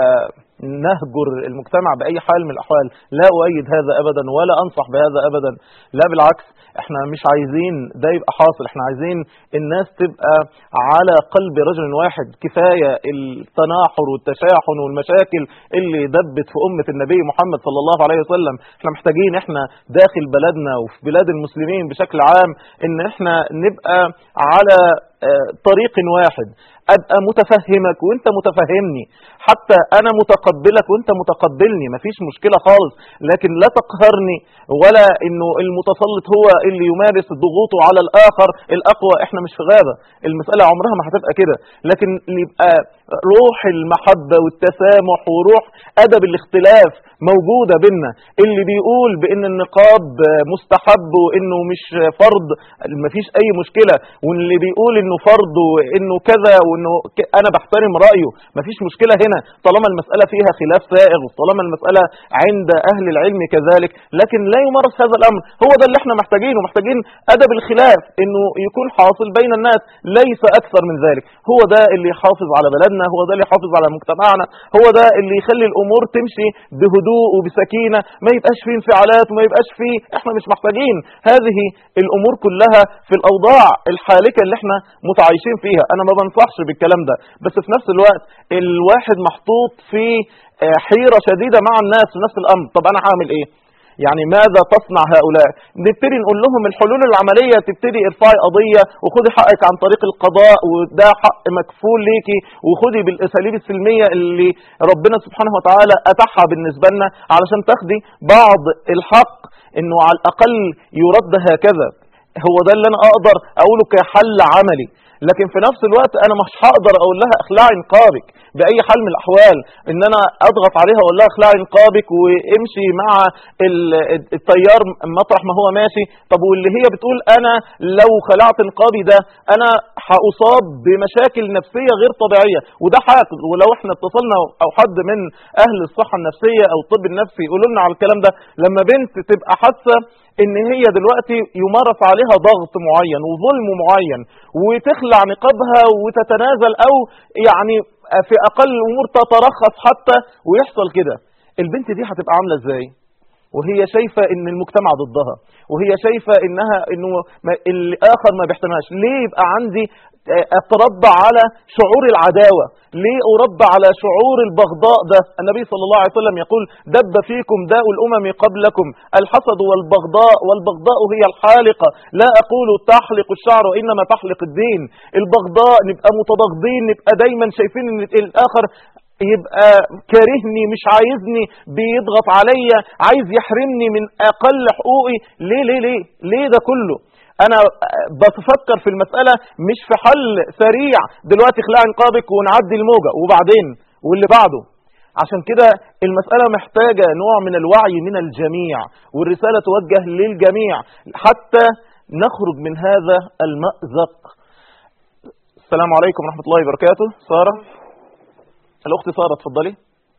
نهجر المجتمع باي حال من الاحوال لا اؤيد هذا ابدا ولا انصح بهذا ابدا لا بالعكس احنا مش عايزين ده يبقى حاصل احنا عايزين الناس تبقى على قلب رجل واحد كفاية التناحر والتشاحن والمشاكل اللي دبت في أمة النبي محمد صلى الله عليه وسلم احنا محتاجين احنا داخل بلدنا وفي بلاد المسلمين بشكل عام ان احنا نبقى على آه، طريق واحد ابقى متفهمك وانت متفهمني حتى انا متقبلك وانت متقبلني مفيش مشكلة خالص لكن لا تقهرني ولا انه المتسلط هو اللي يمارس ضغوطه على الاخر الاقوى احنا مش في غابة المسألة عمرها ما هتبقى كده لكن اللي يبقى روح المحبة والتسامح وروح ادب الاختلاف موجودة بينا اللي بيقول بان النقاب مستحب وانه مش فرض مفيش اي مشكلة واللي بيقول انه فرض وانه كذا وانه ك- انا بحترم رأيه مفيش مشكلة هنا طالما المسألة فيها خلاف سائغ وطالما المسألة عند اهل العلم كذلك لكن لا يمارس هذا الامر هو ده اللي احنا محتاجينه محتاجين ادب الخلاف انه يكون حاصل بين الناس ليس اكثر من ذلك هو ده اللي يحافظ على بلدنا هو ده اللي يحافظ على مجتمعنا هو ده اللي يخلي الامور تمشي بهدوء وبسكينة ما يبقاش فيه انفعالات وما يبقاش فيه احنا مش محتاجين هذه الامور كلها في الاوضاع الحالكة اللي احنا متعايشين فيها انا ما بنصحش بالكلام ده بس في نفس الوقت الواحد محطوط في آه، حيرة شديدة مع الناس في نفس الامر طب انا هعمل ايه يعني ماذا تصنع هؤلاء نبتدي نقول لهم الحلول العملية تبتدي ارفعي قضية وخدي حقك عن طريق القضاء وده حق مكفول ليكي وخدي بالاساليب السلمية اللي ربنا سبحانه وتعالى اتاحها بالنسبة لنا علشان تاخدي بعض الحق انه على الاقل يرد هكذا هو ده اللي انا اقدر اقوله كحل عملي لكن في نفس الوقت انا مش هقدر اقول لها اخلعي نقابك باي حال من الاحوال ان انا اضغط عليها واقول لها اخلعي نقابك وامشي مع ال- التيار مطرح ما هو ماشي طب واللي هي بتقول انا لو خلعت نقابي ده انا هاصاب بمشاكل نفسيه غير طبيعيه وده حاصل ولو احنا اتصلنا او حد من اهل الصحه النفسيه او الطب النفسي يقولوا لنا على الكلام ده لما بنت تبقى حاسه ان هي دلوقتي يمارس عليها ضغط معين وظلم معين وتخلع نقابها وتتنازل او يعني في اقل الامور تترخص حتى ويحصل كده البنت دي هتبقى عامله ازاي وهي شايفة ان المجتمع ضدها وهي شايفة انها انه ما- الاخر ما بيحتمهاش ليه يبقى عندي آه، اتربى على شعور العداوة ليه اربى على شعور البغضاء ده النبي صلى الله عليه وسلم يقول دب فيكم داء الامم قبلكم الحسد والبغضاء والبغضاء هي الحالقة لا اقول تحلق الشعر وانما تحلق الدين البغضاء نبقى متبغضين نبقى دايما شايفين ان الاخر يبقى كارهني مش عايزني بيضغط عليا عايز يحرمني من اقل حقوقي ليه ليه ليه ليه ده كله انا بتفكر في المسألة مش في حل سريع دلوقتي اخلع نقابك ونعدي الموجة وبعدين واللي بعده عشان كده المسألة محتاجة نوع من الوعي من الجميع والرسالة توجه للجميع حتى نخرج من هذا المأزق السلام عليكم ورحمة الله وبركاته سارة الأخت سارة اتفضلي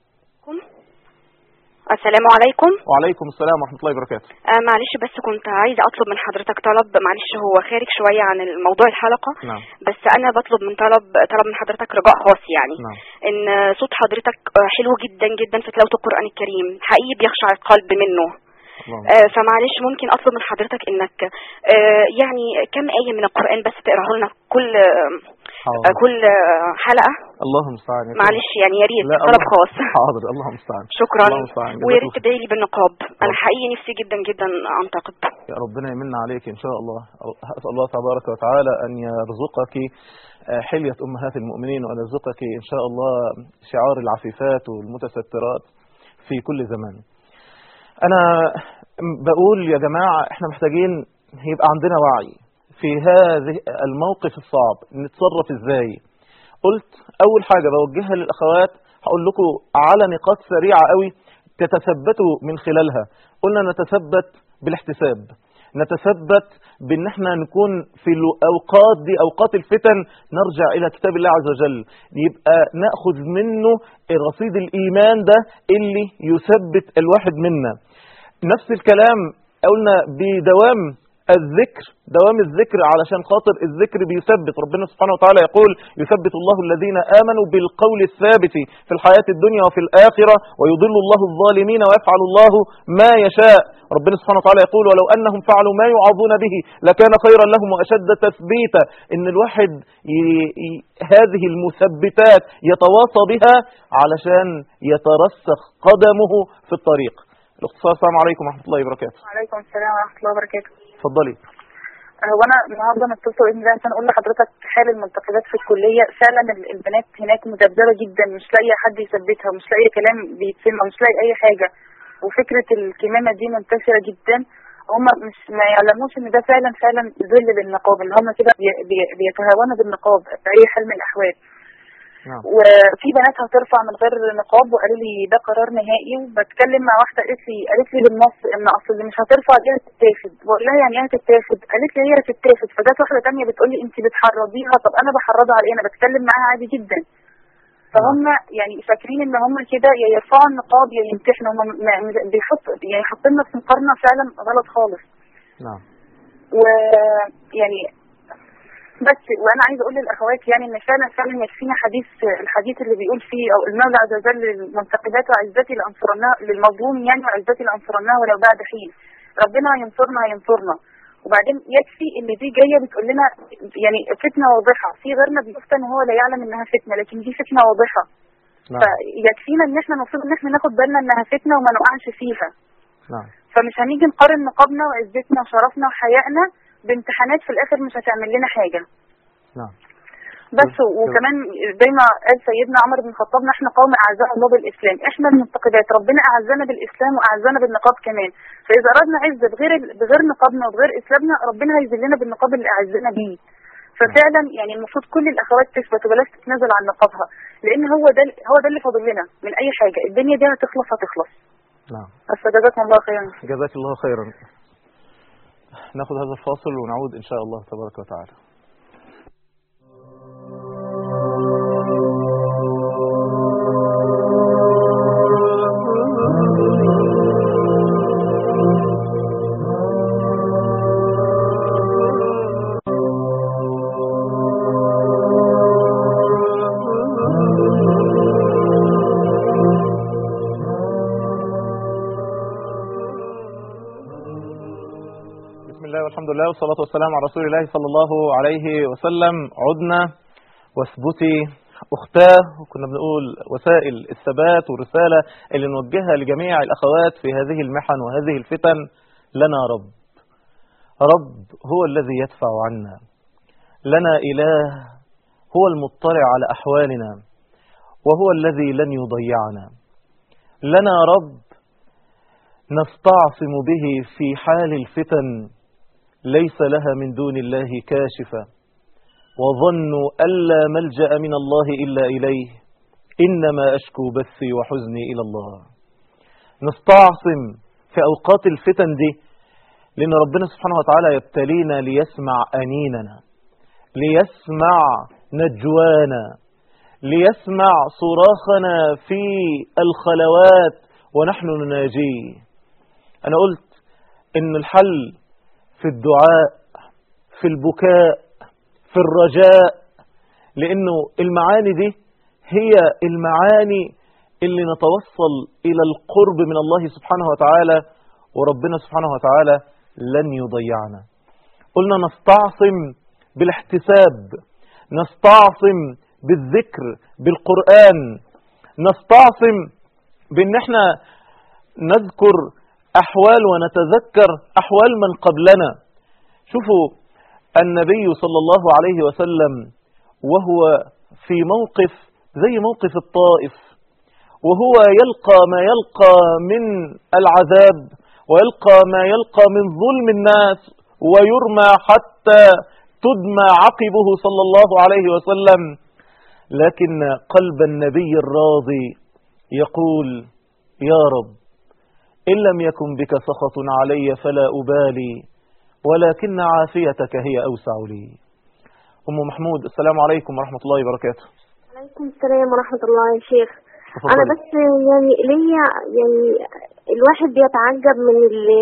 السلام عليكم وعليكم السلام ورحمة الله وبركاته آه معلش بس كنت عايزة أطلب من حضرتك طلب معلش هو خارج شوية عن الموضوع الحلقة نعم بس أنا بطلب من طلب طلب من حضرتك رجاء خاص يعني نعم إن صوت حضرتك آه، حلو جدا جدا في تلاوة القرآن الكريم حقيقي بيخشع القلب منه اللهم آه، فمعلش ممكن أطلب من حضرتك إنك آه، يعني كم آية من القرآن بس تقراه لنا كل آه، حاضر كل آه، حلقة اللهم المستعان يا معلش يعني يا ريت لا طلب الله- خاص حاضر اللهم المستعان شكرا اللهم المستعان ويا جزاك ريت تدعي لي بالنقاب أنا طبعا. حقيقي نفسي جدا جدا أنتقد يا ربنا يمن عليك إن شاء الله أسأل الله تبارك وتعالى أن يرزقك آه، حلية أمهات المؤمنين وأن يرزقك إن شاء الله شعار العفيفات والمتسترات في كل زمان أنا بقول يا جماعة إحنا محتاجين يبقى عندنا وعي في هذه الموقف الصعب نتصرف إزاي قلت أول حاجة بوجهها للأخوات هقول لكم على نقاط سريعة قوي تتثبتوا من خلالها قلنا نتثبت بالاحتساب نتثبت بان احنا نكون في الاوقات دي اوقات الفتن نرجع الى كتاب الله عز وجل يبقى ناخذ منه رصيد الايمان ده اللي يثبت الواحد منا نفس الكلام قلنا بدوام الذكر دوام الذكر علشان خاطر الذكر بيثبت ربنا سبحانه وتعالى يقول يثبت الله الذين آمنوا بالقول الثابت في الحياة الدنيا وفي الآخرة ويضل الله الظالمين ويفعل الله ما يشاء ربنا سبحانه وتعالى يقول ولو أنهم فعلوا ما يعظون به لكان خيرا لهم وأشد تثبيتا إن الواحد ي... ي... هذه المثبتات يتواصى بها علشان يترسخ قدمه في الطريق الاختصار السلام عليكم ورحمة الله وبركاته وعليكم السلام ورحمة الله وبركاته اتفضلي هو انا النهارده متصل باذن الله عشان اقول لحضرتك حال المنتقدات في الكليه فعلا ال- البنات هناك مدبدبه جدا مش لاقيه حد يثبتها ومش لاقيه كلام بيتسمع مش لاقيه اي حاجه وفكره الكمامه دي منتشره جدا هم مش ما يعلموش ان ده فعلا فعلا ذل بالنقاب ان هم كده بي- بي- بيتهاونوا بالنقاب في اي حال من الاحوال نعم وفي بنات هترفع من غير نقاب وقالوا لي ده قرار نهائي وبتكلم مع واحده قالت لي قالت لي بالنص ان اصل اللي مش هترفع دي هتتاخد بقول لها يعني ايه هتتاخد قالت لي هي هتتاخد فجت واحده ثانيه بتقول لي انت بتحرضيها طب انا بحرضها على ايه انا بتكلم معاها عادي جدا فهم يعني فاكرين ان هم كده يا يرفعوا النقاب يا يمتحنوا هم م- م- بيحط يعني حاطيننا في مقارنه فعلا غلط خالص نعم ويعني بس وانا عايزه اقول للاخوات يعني ان فعلا فعلا يكفينا حديث الحديث اللي بيقول فيه او المولى عز وجل للمنتقدات وعزتي لانصرناه للمظلوم يعني وعزتي لانصرناه ولو بعد حين ربنا هينصرنا هينصرنا وبعدين يكفي ان دي جايه بتقول لنا يعني فتنه واضحه في غيرنا بيفتن وهو لا يعلم انها فتنه لكن دي فتنه واضحه نعم فيكفينا ان احنا المفروض ان احنا ناخد بالنا انها فتنه وما نقعش فيها نعم فمش هنيجي نقارن نقابنا وعزتنا وشرفنا وحيائنا بامتحانات في الاخر مش هتعمل لنا حاجه نعم بس وكمان زي ما قال سيدنا عمر بن الخطاب نحن قوم اعزنا الله بالاسلام احنا المنتقدات ربنا اعزنا بالاسلام واعزنا بالنقاب كمان فاذا اردنا عزه بغير بغير نقابنا وبغير اسلامنا ربنا هيذلنا بالنقاب اللي اعزنا بيه ففعلا يعني المفروض كل الاخوات تثبت وبلاش تتنازل عن نقابها لان هو ده هو ده اللي فاضل لنا من اي حاجه الدنيا دي هتخلص هتخلص نعم بس جزاكم الله خيرا جزاك الله خيرا ناخذ هذا الفاصل ونعود إن شاء الله تبارك وتعالى بسم الله والحمد لله والصلاة والسلام على رسول الله صلى الله عليه وسلم عدنا واثبتي أختاه وكنا بنقول وسائل الثبات والرسالة اللي نوجهها لجميع الأخوات في هذه المحن وهذه الفتن لنا رب رب هو الذي يدفع عنا لنا إله هو المطلع على أحوالنا وهو الذي لن يضيعنا لنا رب نستعصم به في حال الفتن ليس لها من دون الله كاشفة وظنوا ألا ملجأ من الله إلا إليه إنما أشكو بثي وحزني إلى الله نستعصم في أوقات الفتن دي لأن ربنا سبحانه وتعالى يبتلينا ليسمع أنيننا ليسمع نجوانا ليسمع صراخنا في الخلوات ونحن نناجيه أنا قلت إن الحل في الدعاء في البكاء في الرجاء لأنه المعاني دي هي المعاني اللي نتوصل إلى القرب من الله سبحانه وتعالى وربنا سبحانه وتعالى لن يضيعنا قلنا نستعصم بالاحتساب نستعصم بالذكر بالقرآن نستعصم بأن احنا نذكر أحوال ونتذكر أحوال من قبلنا شوفوا النبي صلى الله عليه وسلم وهو في موقف زي موقف الطائف وهو يلقى ما يلقى من العذاب ويلقى ما يلقى من ظلم الناس ويرمى حتى تدمى عقبه صلى الله عليه وسلم لكن قلب النبي الراضي يقول يا رب إن لم يكن بك سخط علي فلا أبالي ولكن عافيتك هي أوسع لي أم محمود السلام عليكم ورحمة الله وبركاته عليكم السلام ورحمة الله يا شيخ تفضلي. أنا بس يعني ليا يعني الواحد بيتعجب من ال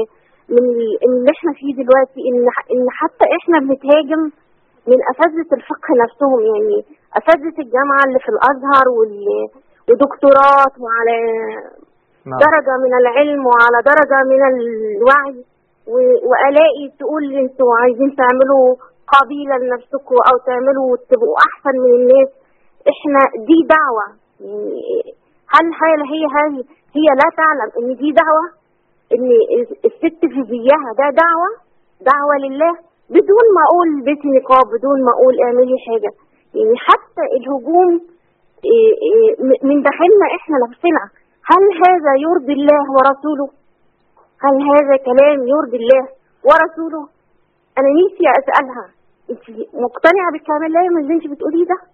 من ال- اللي احنا فيه دلوقتي ان ح- ان حتى احنا بنتهاجم من اساتذه الفقه نفسهم يعني اساتذه الجامعه اللي في الازهر وال- ودكتورات وعلى نعم درجة من العلم وعلى درجة من الوعي و- وألاقي تقول انتوا عايزين تعملوا قبيلة لنفسكم أو تعملوا تبقوا أحسن من الناس احنا دي دعوة يعني هل هل هي هذه هي لا تعلم ان دي دعوة ان الست في زيها ده دعوة دعوة لله بدون ما اقول بيتي نقاب بدون ما اقول اعملي حاجة يعني حتى الهجوم إيه إيه م- من داخلنا احنا نفسنا هل هذا يرضي الله ورسوله هل هذا كلام يرضي الله ورسوله انا نفسي اسالها انت مقتنعه بالكلام الله من اللي انت بتقوليه ده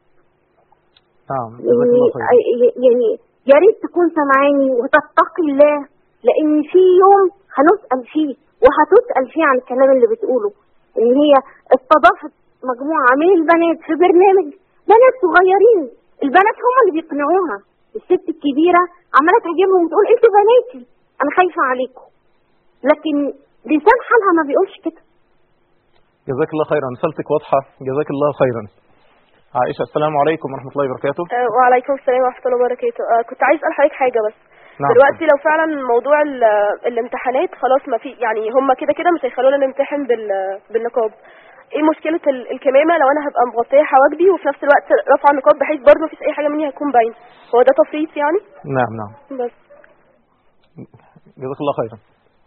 نعم جزاك الله خير يعني يعني يا ريت تكون سامعاني وتتقي الله لان في يوم هنسال فيه وهتسال فيه عن الكلام اللي بتقوله ان هي استضافت مجموعه من البنات في برنامج بنات صغيرين البنات هم اللي بيقنعوها الست الكبيره عماله تهاجمهم وتقول انتوا بناتي انا خايفه عليكم لكن لسان حالها ما بيقولش كده جزاك الله خيرا رسالتك واضحة جزاك الله خيرا عائشة السلام عليكم ورحمة الله وبركاته آه، وعليكم السلام ورحمة الله وبركاته آه، كنت عايز أسأل حضرتك حاجة بس نعم دلوقتي لو فعلا موضوع ال- الامتحانات خلاص ما في يعني هم كده كده مش هيخلونا نمتحن بال بالنقاب ايه مشكلة ال- الكمامة لو انا هبقى مغطية حواجبي وفي نفس الوقت رافعة النقاب بحيث برضه مفيش اي حاجة مني هتكون باينة هو ده تفريط يعني نعم نعم بس جزاك الله خيرا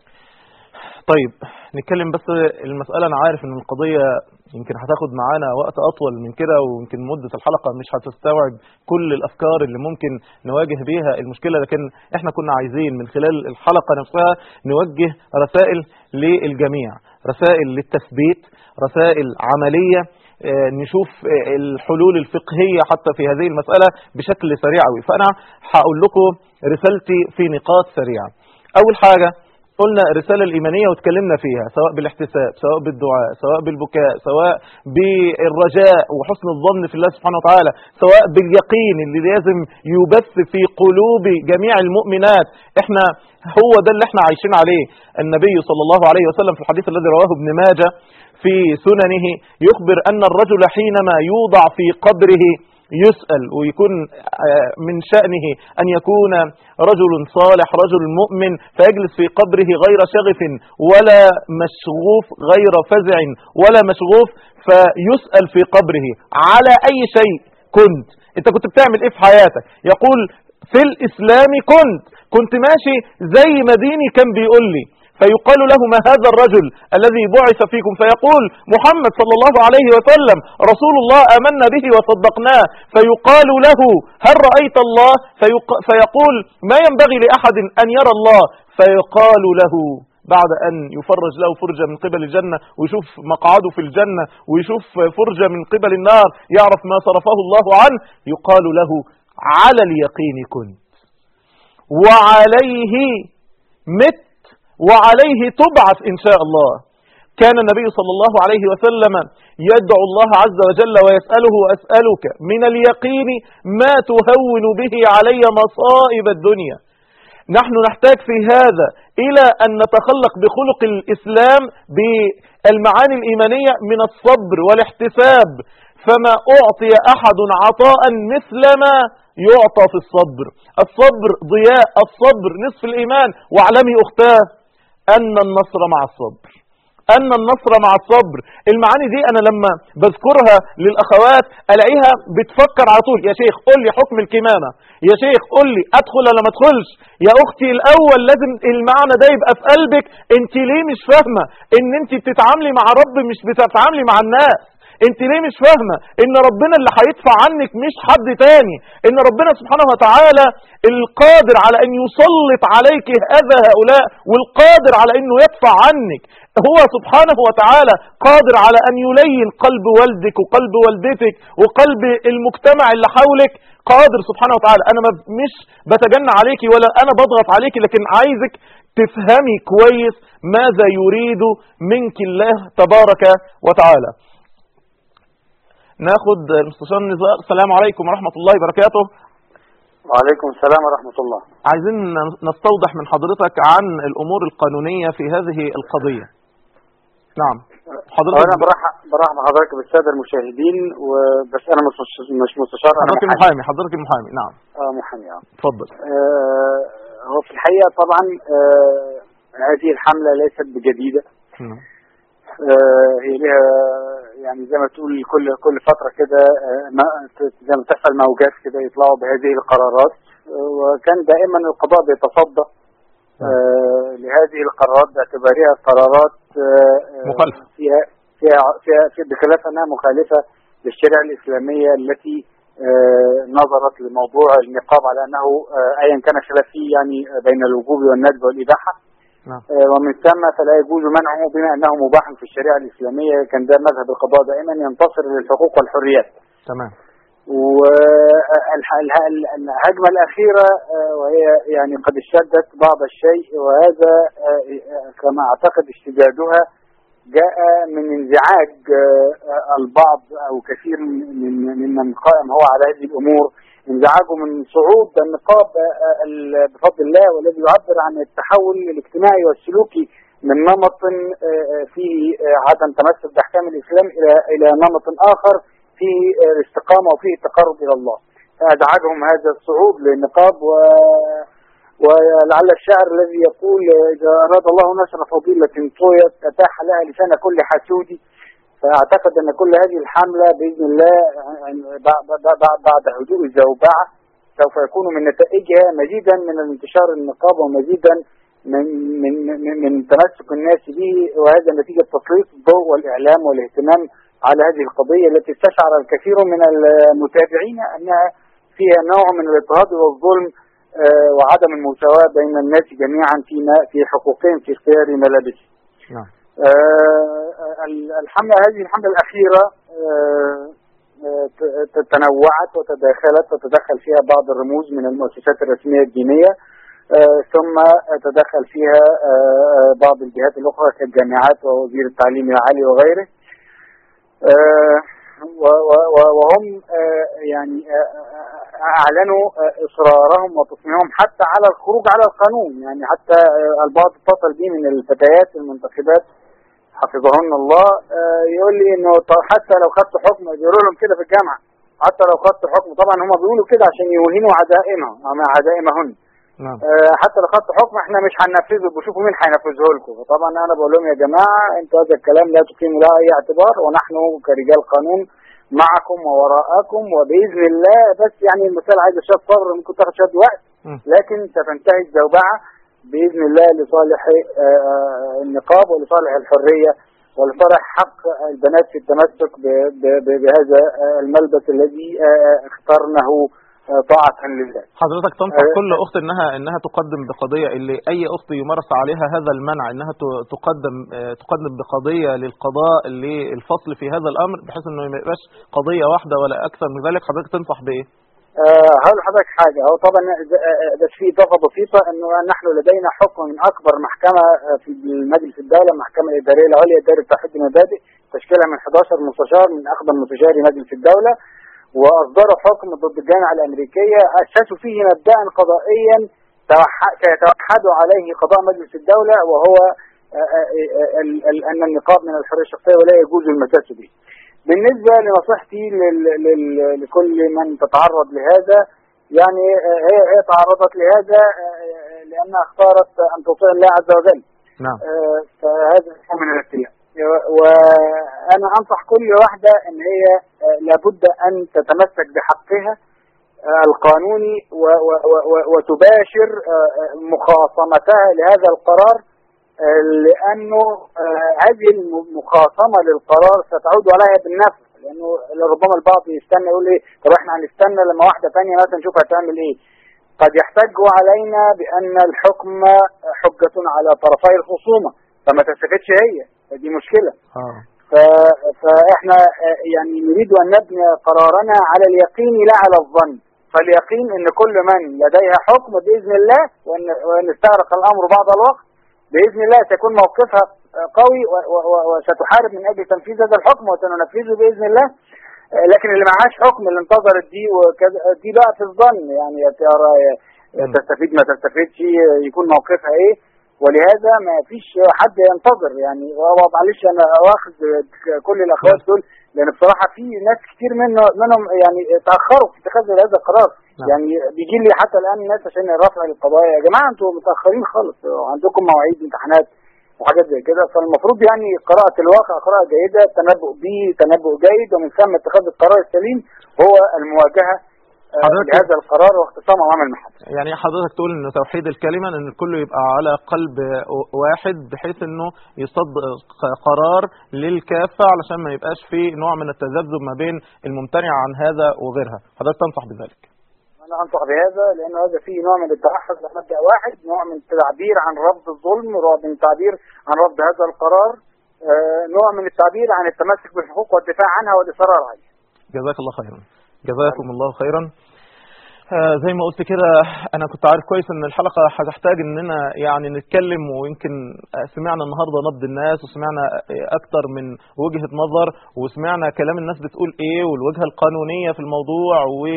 طيب نتكلم بس المسألة أنا عارف إن القضية يمكن هتاخد معانا وقت أطول من كده ويمكن مدة الحلقة مش هتستوعب كل الأفكار اللي ممكن نواجه بيها المشكلة لكن إحنا كنا عايزين من خلال الحلقة نفسها نوجه رسائل للجميع رسائل للتثبيت رسائل عملية آه، نشوف آه، الحلول الفقهية حتى في هذه المسألة بشكل سريع أوي فأنا هقول لكم رسالتي في نقاط سريعة أول حاجة قلنا الرسالة الإيمانية واتكلمنا فيها سواء بالاحتساب سواء بالدعاء سواء بالبكاء سواء بالرجاء وحسن الظن في الله سبحانه وتعالى سواء باليقين اللي لازم يبث في قلوب جميع المؤمنات احنا هو ده اللي احنا عايشين عليه النبي صلى الله عليه وسلم في الحديث الذي رواه ابن ماجه في سننه يخبر أن الرجل حينما يوضع في قبره يسأل ويكون آه، من شأنه أن يكون رجل صالح رجل مؤمن فيجلس في قبره غير شغف ولا مشغوف غير فزع ولا مشغوف فيسأل في قبره على أي شيء كنت انت كنت بتعمل ايه في حياتك يقول في الإسلام كنت كنت ماشي زي ما ديني كان بيقول لي فيقال له ما هذا الرجل الذي بعث فيكم فيقول محمد صلى الله عليه وسلم رسول الله آمنا به وصدقناه فيقال له هل رأيت الله فيق... فيقول ما ينبغي لأحد أن يرى الله فيقال له بعد أن يفرج له فرجة من قبل الجنة ويشوف مقعده في الجنة ويشوف فرجة من قبل النار يعرف ما صرفه الله عنه يقال له على اليقين كنت وعليه مت وعليه تبعث إن شاء الله كان النبي صلى الله عليه وسلم يدعو الله عز وجل ويسأله أسألك من اليقين ما تهون به علي مصائب الدنيا نحن نحتاج في هذا إلى أن نتخلق بخلق الإسلام بالمعاني الإيمانية من الصبر والاحتساب فما أعطي أحد عطاء مثل ما يعطى في الصبر الصبر ضياء الصبر نصف الإيمان واعلمي أختاه أن النصر مع الصبر أن النصر مع الصبر المعاني دي أنا لما بذكرها للأخوات ألاقيها بتفكر على طول يا شيخ قول لي حكم الكمامة يا شيخ قول لي أدخل ولا ما أدخلش يا أختي الأول لازم المعنى ده يبقى في قلبك أنت ليه مش فاهمة إن أنت بتتعاملي مع رب مش بتتعاملي مع الناس انت ليه مش فاهمة ان ربنا اللي هيدفع عنك مش حد تاني ان ربنا سبحانه وتعالى القادر على ان يسلط عليك اذى هؤلاء والقادر على انه يدفع عنك هو سبحانه وتعالى قادر على ان يلين قلب والدك وقلب والدتك وقلب المجتمع اللي حولك قادر سبحانه وتعالى انا ما- مش بتجنى عليكي ولا انا بضغط عليكي لكن عايزك تفهمي كويس ماذا يريد منك الله تبارك وتعالى ناخد المستشار النزار السلام عليكم ورحمة الله وبركاته وعليكم السلام ورحمة الله عايزين نستوضح من حضرتك عن الامور القانونيه في هذه القضيه نعم حضرتك أنا برحب برحب بحضرتك بالسادة المشاهدين وبس أنا مش مش مستشار أنا حضرتك المحامي حضرتك المحامي نعم آه محامي آه. اتفضل آه هو في الحقيقة طبعا آه هذه الحملة ليست بجديدة نعم. آه هي لها يعني زي ما تقول كل كل فترة كده آه ما- زي ما تحصل موجات كده يطلعوا بهذه القرارات آه وكان دائما القضاء بيتصدى آه لهذه القرارات باعتبارها قرارات آه آه، مخالفة. فيها فيها فيها في- بخلاف انها مخالفه للشريعه الاسلاميه التي آه، نظرت لموضوع النقاب على انه آه، ايا كان الخلاف فيه يعني بين الوجوب والندب والاباحه نعم. آه، ومن ثم فلا يجوز منعه بما انه مباح في الشريعه الاسلاميه كان ده مذهب القضاء دائما ينتصر للحقوق والحريات تمام والهجمة الأخيرة آه، وهي يعني قد اشتدت بعض الشيء وهذا آه، آه، كما أعتقد اشتدادها جاء من انزعاج آه، آه، البعض أو كثير من ممن قائم هو على هذه الأمور انزعاجه من صعود النقاب آه، آه، ال- بفضل الله والذي يعبر عن التحول الاجتماعي والسلوكي من نمط آه، آه، فيه آه، عدم تمسك بأحكام الإسلام إلى إلى نمط آخر فيه آه، الاستقامة وفيه التقرب إلى الله فأدعجهم هذا الصعود للنقاب و ولعل الشاعر الذي يقول إذا أراد الله نشر فضيلة طويت أتاح لها لسان كل حسود فأعتقد أن كل هذه الحملة بإذن الله يعني بعد, بعد, بعد هدوء الزوبعة سوف يكون من نتائجها مزيدا من انتشار النقاب ومزيدا من من من, من تمسك الناس به وهذا نتيجة تسليط الضوء والإعلام والاهتمام على هذه القضية التي استشعر الكثير من المتابعين أنها فيها نوع من الاضطهاد والظلم آه، وعدم المساواة بين الناس جميعا فيما في حقوقهم في اختيار ملابسهم. نعم آه، ال- الحملة هذه الحملة الأخيرة آه، آه، ت- ت- تنوعت وتداخلت وتدخل فيها بعض الرموز من المؤسسات الرسمية الدينية آه، ثم تدخل فيها آه، بعض الجهات الأخرى كالجامعات ووزير التعليم العالي وغيره آه، و- و- و- وهم آه، يعني آه، آه، أعلنوا آه، إصرارهم وتصميمهم حتى على الخروج على القانون يعني حتى آه، البعض اتصل بي من الفتيات المنتخبات حفظهن الله آه، يقول لي انه طب حتى لو خدت حكم بيقولوا لهم كده في الجامعه حتى لو خدت حكم طبعا هم بيقولوا كده عشان يوهنوا عزائمهم أما عزائمهن نعم آه، حتى لو خدت حكم احنا مش هننفذه بشوفوا مين هينفذه لكم فطبعا انا بقول لهم يا جماعه انتوا هذا الكلام لا تقيموا له اي اعتبار ونحن كرجال قانون معكم ووراءكم وباذن الله بس يعني المثال عايز شويه صبر ممكن تاخد شويه وقت مم. لكن ستنتهي الزوبعه باذن الله لصالح آه، آه، النقاب ولصالح الحريه ولصالح حق البنات في التمسك ب- ب- ب- بهذا آه، الملبس الذي آه، اخترنه آه، طاعه لله. حضرتك تنصح آه، كل اخت انها انها تقدم بقضيه اللي اي اخت يمارس عليها هذا المنع انها ت- تقدم آه، تقدم بقضيه للقضاء للفصل في هذا الامر بحيث انه ما يبقاش قضيه واحده ولا اكثر من ذلك حضرتك تنصح بايه؟ آه، هقول لحضرتك حاجة هو طبعا ده- آه، بس في إضافة بسيطة إنه نحن لدينا حكم من أكبر محكمة آه، في مجلس الدولة المحكمة الإدارية العليا إدارة توحيد المبادئ تشكيلها من 11 مستشار من أقدم مستشاري مجلس الدولة وأصدروا حكم ضد الجامعة الأمريكية أسسوا فيه مبدأ قضائيا توح- سيتوحد عليه قضاء مجلس الدولة وهو آه، آه، آه، ال- ال- أن النقاب من الحرية الشخصية ولا يجوز المساس به. بالنسبة لنصيحتي لل- لل- لكل من تتعرض لهذا يعني آه، هي هي تعرضت لهذا آه، لأنها اختارت أن تطيع الله عز وجل نعم آه، فهذا نوع من الابتلاء وأنا أنصح كل واحدة أن هي آه، لابد أن تتمسك بحقها آه، القانوني و- و- و- وتباشر آه، آه، مخاصمتها لهذا القرار آه، لأنه آه، هذه المخاصمة للقرار ستعود عليها بالنفع لأنه ربما البعض يستنى يقول إيه طب إحنا هنستنى لما واحدة ثانية مثلا نشوف هتعمل إيه قد يحتجوا علينا بأن الحكم حجة على طرفي الخصومة فما تستفدش هي فدي مشكلة اه ف- فاحنا آه، يعني نريد ان نبني قرارنا على اليقين لا على الظن فاليقين ان كل من لديها حكم باذن الله وان وان استغرق الامر بعض الوقت باذن الله سيكون موقفها آه، قوي و- و- و- وستحارب من اجل تنفيذ هذا الحكم وسننفذه باذن الله آه، لكن اللي معهاش حكم اللي انتظرت دي وكذا دي بقى في الظن يعني يا ترى مم. تستفيد ما تستفيدش يكون موقفها ايه ولهذا ما فيش حد ينتظر يعني هو معلش انا واخد كل الاخوات دول لان بصراحه في ناس كتير منه منهم يعني تاخروا في اتخاذ هذا القرار نعم. يعني بيجي لي حتى الان ناس عشان رفع القضايا يا جماعه انتوا متاخرين خالص عندكم مواعيد امتحانات وحاجات زي كده فالمفروض يعني قراءة الواقع قراءة جيدة التنبؤ به تنبؤ جيد ومن ثم اتخاذ القرار السليم هو المواجهة آه، حضرتك- لهذا القرار واختصام امام المحكمة يعني حضرتك تقول ان توحيد الكلمه ان الكل يبقى على قلب واحد بحيث انه يصدق قرار للكافه علشان ما يبقاش في نوع من التذبذب ما بين الممتنع عن هذا وغيرها حضرتك تنصح بذلك انا انصح بهذا لان هذا فيه نوع من التوحد مبدا واحد نوع من التعبير عن رفض الظلم نوع من التعبير عن رفض هذا القرار آه، نوع من التعبير عن التمسك بالحقوق والدفاع عنها والاصرار عليها جزاك الله خيرا جزاكم الله خيرا آه، زي ما قلت كده انا كنت عارف كويس ان الحلقه هتحتاج اننا يعني نتكلم ويمكن آه، سمعنا النهارده نبض الناس وسمعنا آه، اكتر من وجهه نظر وسمعنا كلام الناس بتقول ايه والوجهه القانونيه في الموضوع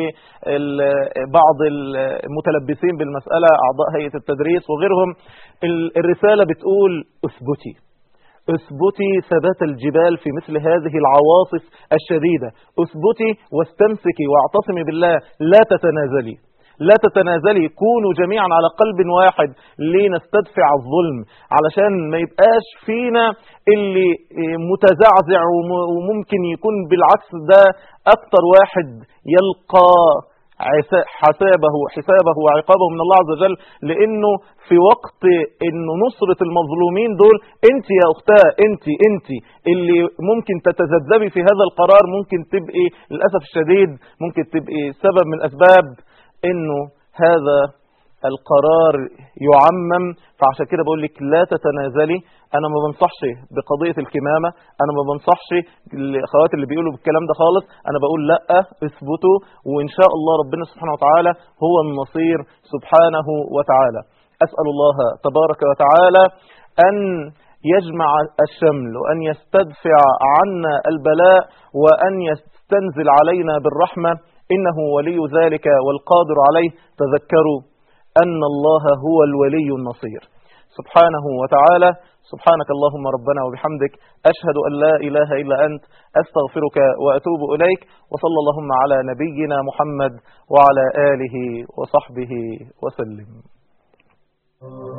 وبعض المتلبسين بالمساله اعضاء هيئه التدريس وغيرهم ال- الرساله بتقول اثبتي اثبتي ثبات الجبال في مثل هذه العواصف الشديدة اثبتي واستمسكي واعتصمي بالله لا تتنازلي لا تتنازلي كونوا جميعا على قلب واحد لنستدفع الظلم علشان ما يبقاش فينا اللي متزعزع وم- وممكن يكون بالعكس ده اكتر واحد يلقى عسا- حسابه حسابه وعقابه من الله عز وجل لانه في وقت انه نصرة المظلومين دول انت يا اختاه انت انت اللي ممكن تتذبذبي في هذا القرار ممكن تبقي للاسف الشديد ممكن تبقي سبب من اسباب انه هذا القرار يعمم فعشان كده بقول لك لا تتنازلي انا ما بنصحش بقضيه الكمامه انا ما بنصحش الاخوات اللي بيقولوا بالكلام ده خالص انا بقول لا اثبتوا وان شاء الله ربنا سبحانه وتعالى هو النصير سبحانه وتعالى اسال الله تبارك وتعالى ان يجمع الشمل وان يستدفع عنا البلاء وان يستنزل علينا بالرحمه انه ولي ذلك والقادر عليه تذكروا أن الله هو الولي النصير سبحانه وتعالى سبحانك اللهم ربنا وبحمدك أشهد أن لا إله إلا أنت أستغفرك وأتوب إليك وصلى اللهم على نبينا محمد وعلى آله وصحبه وسلم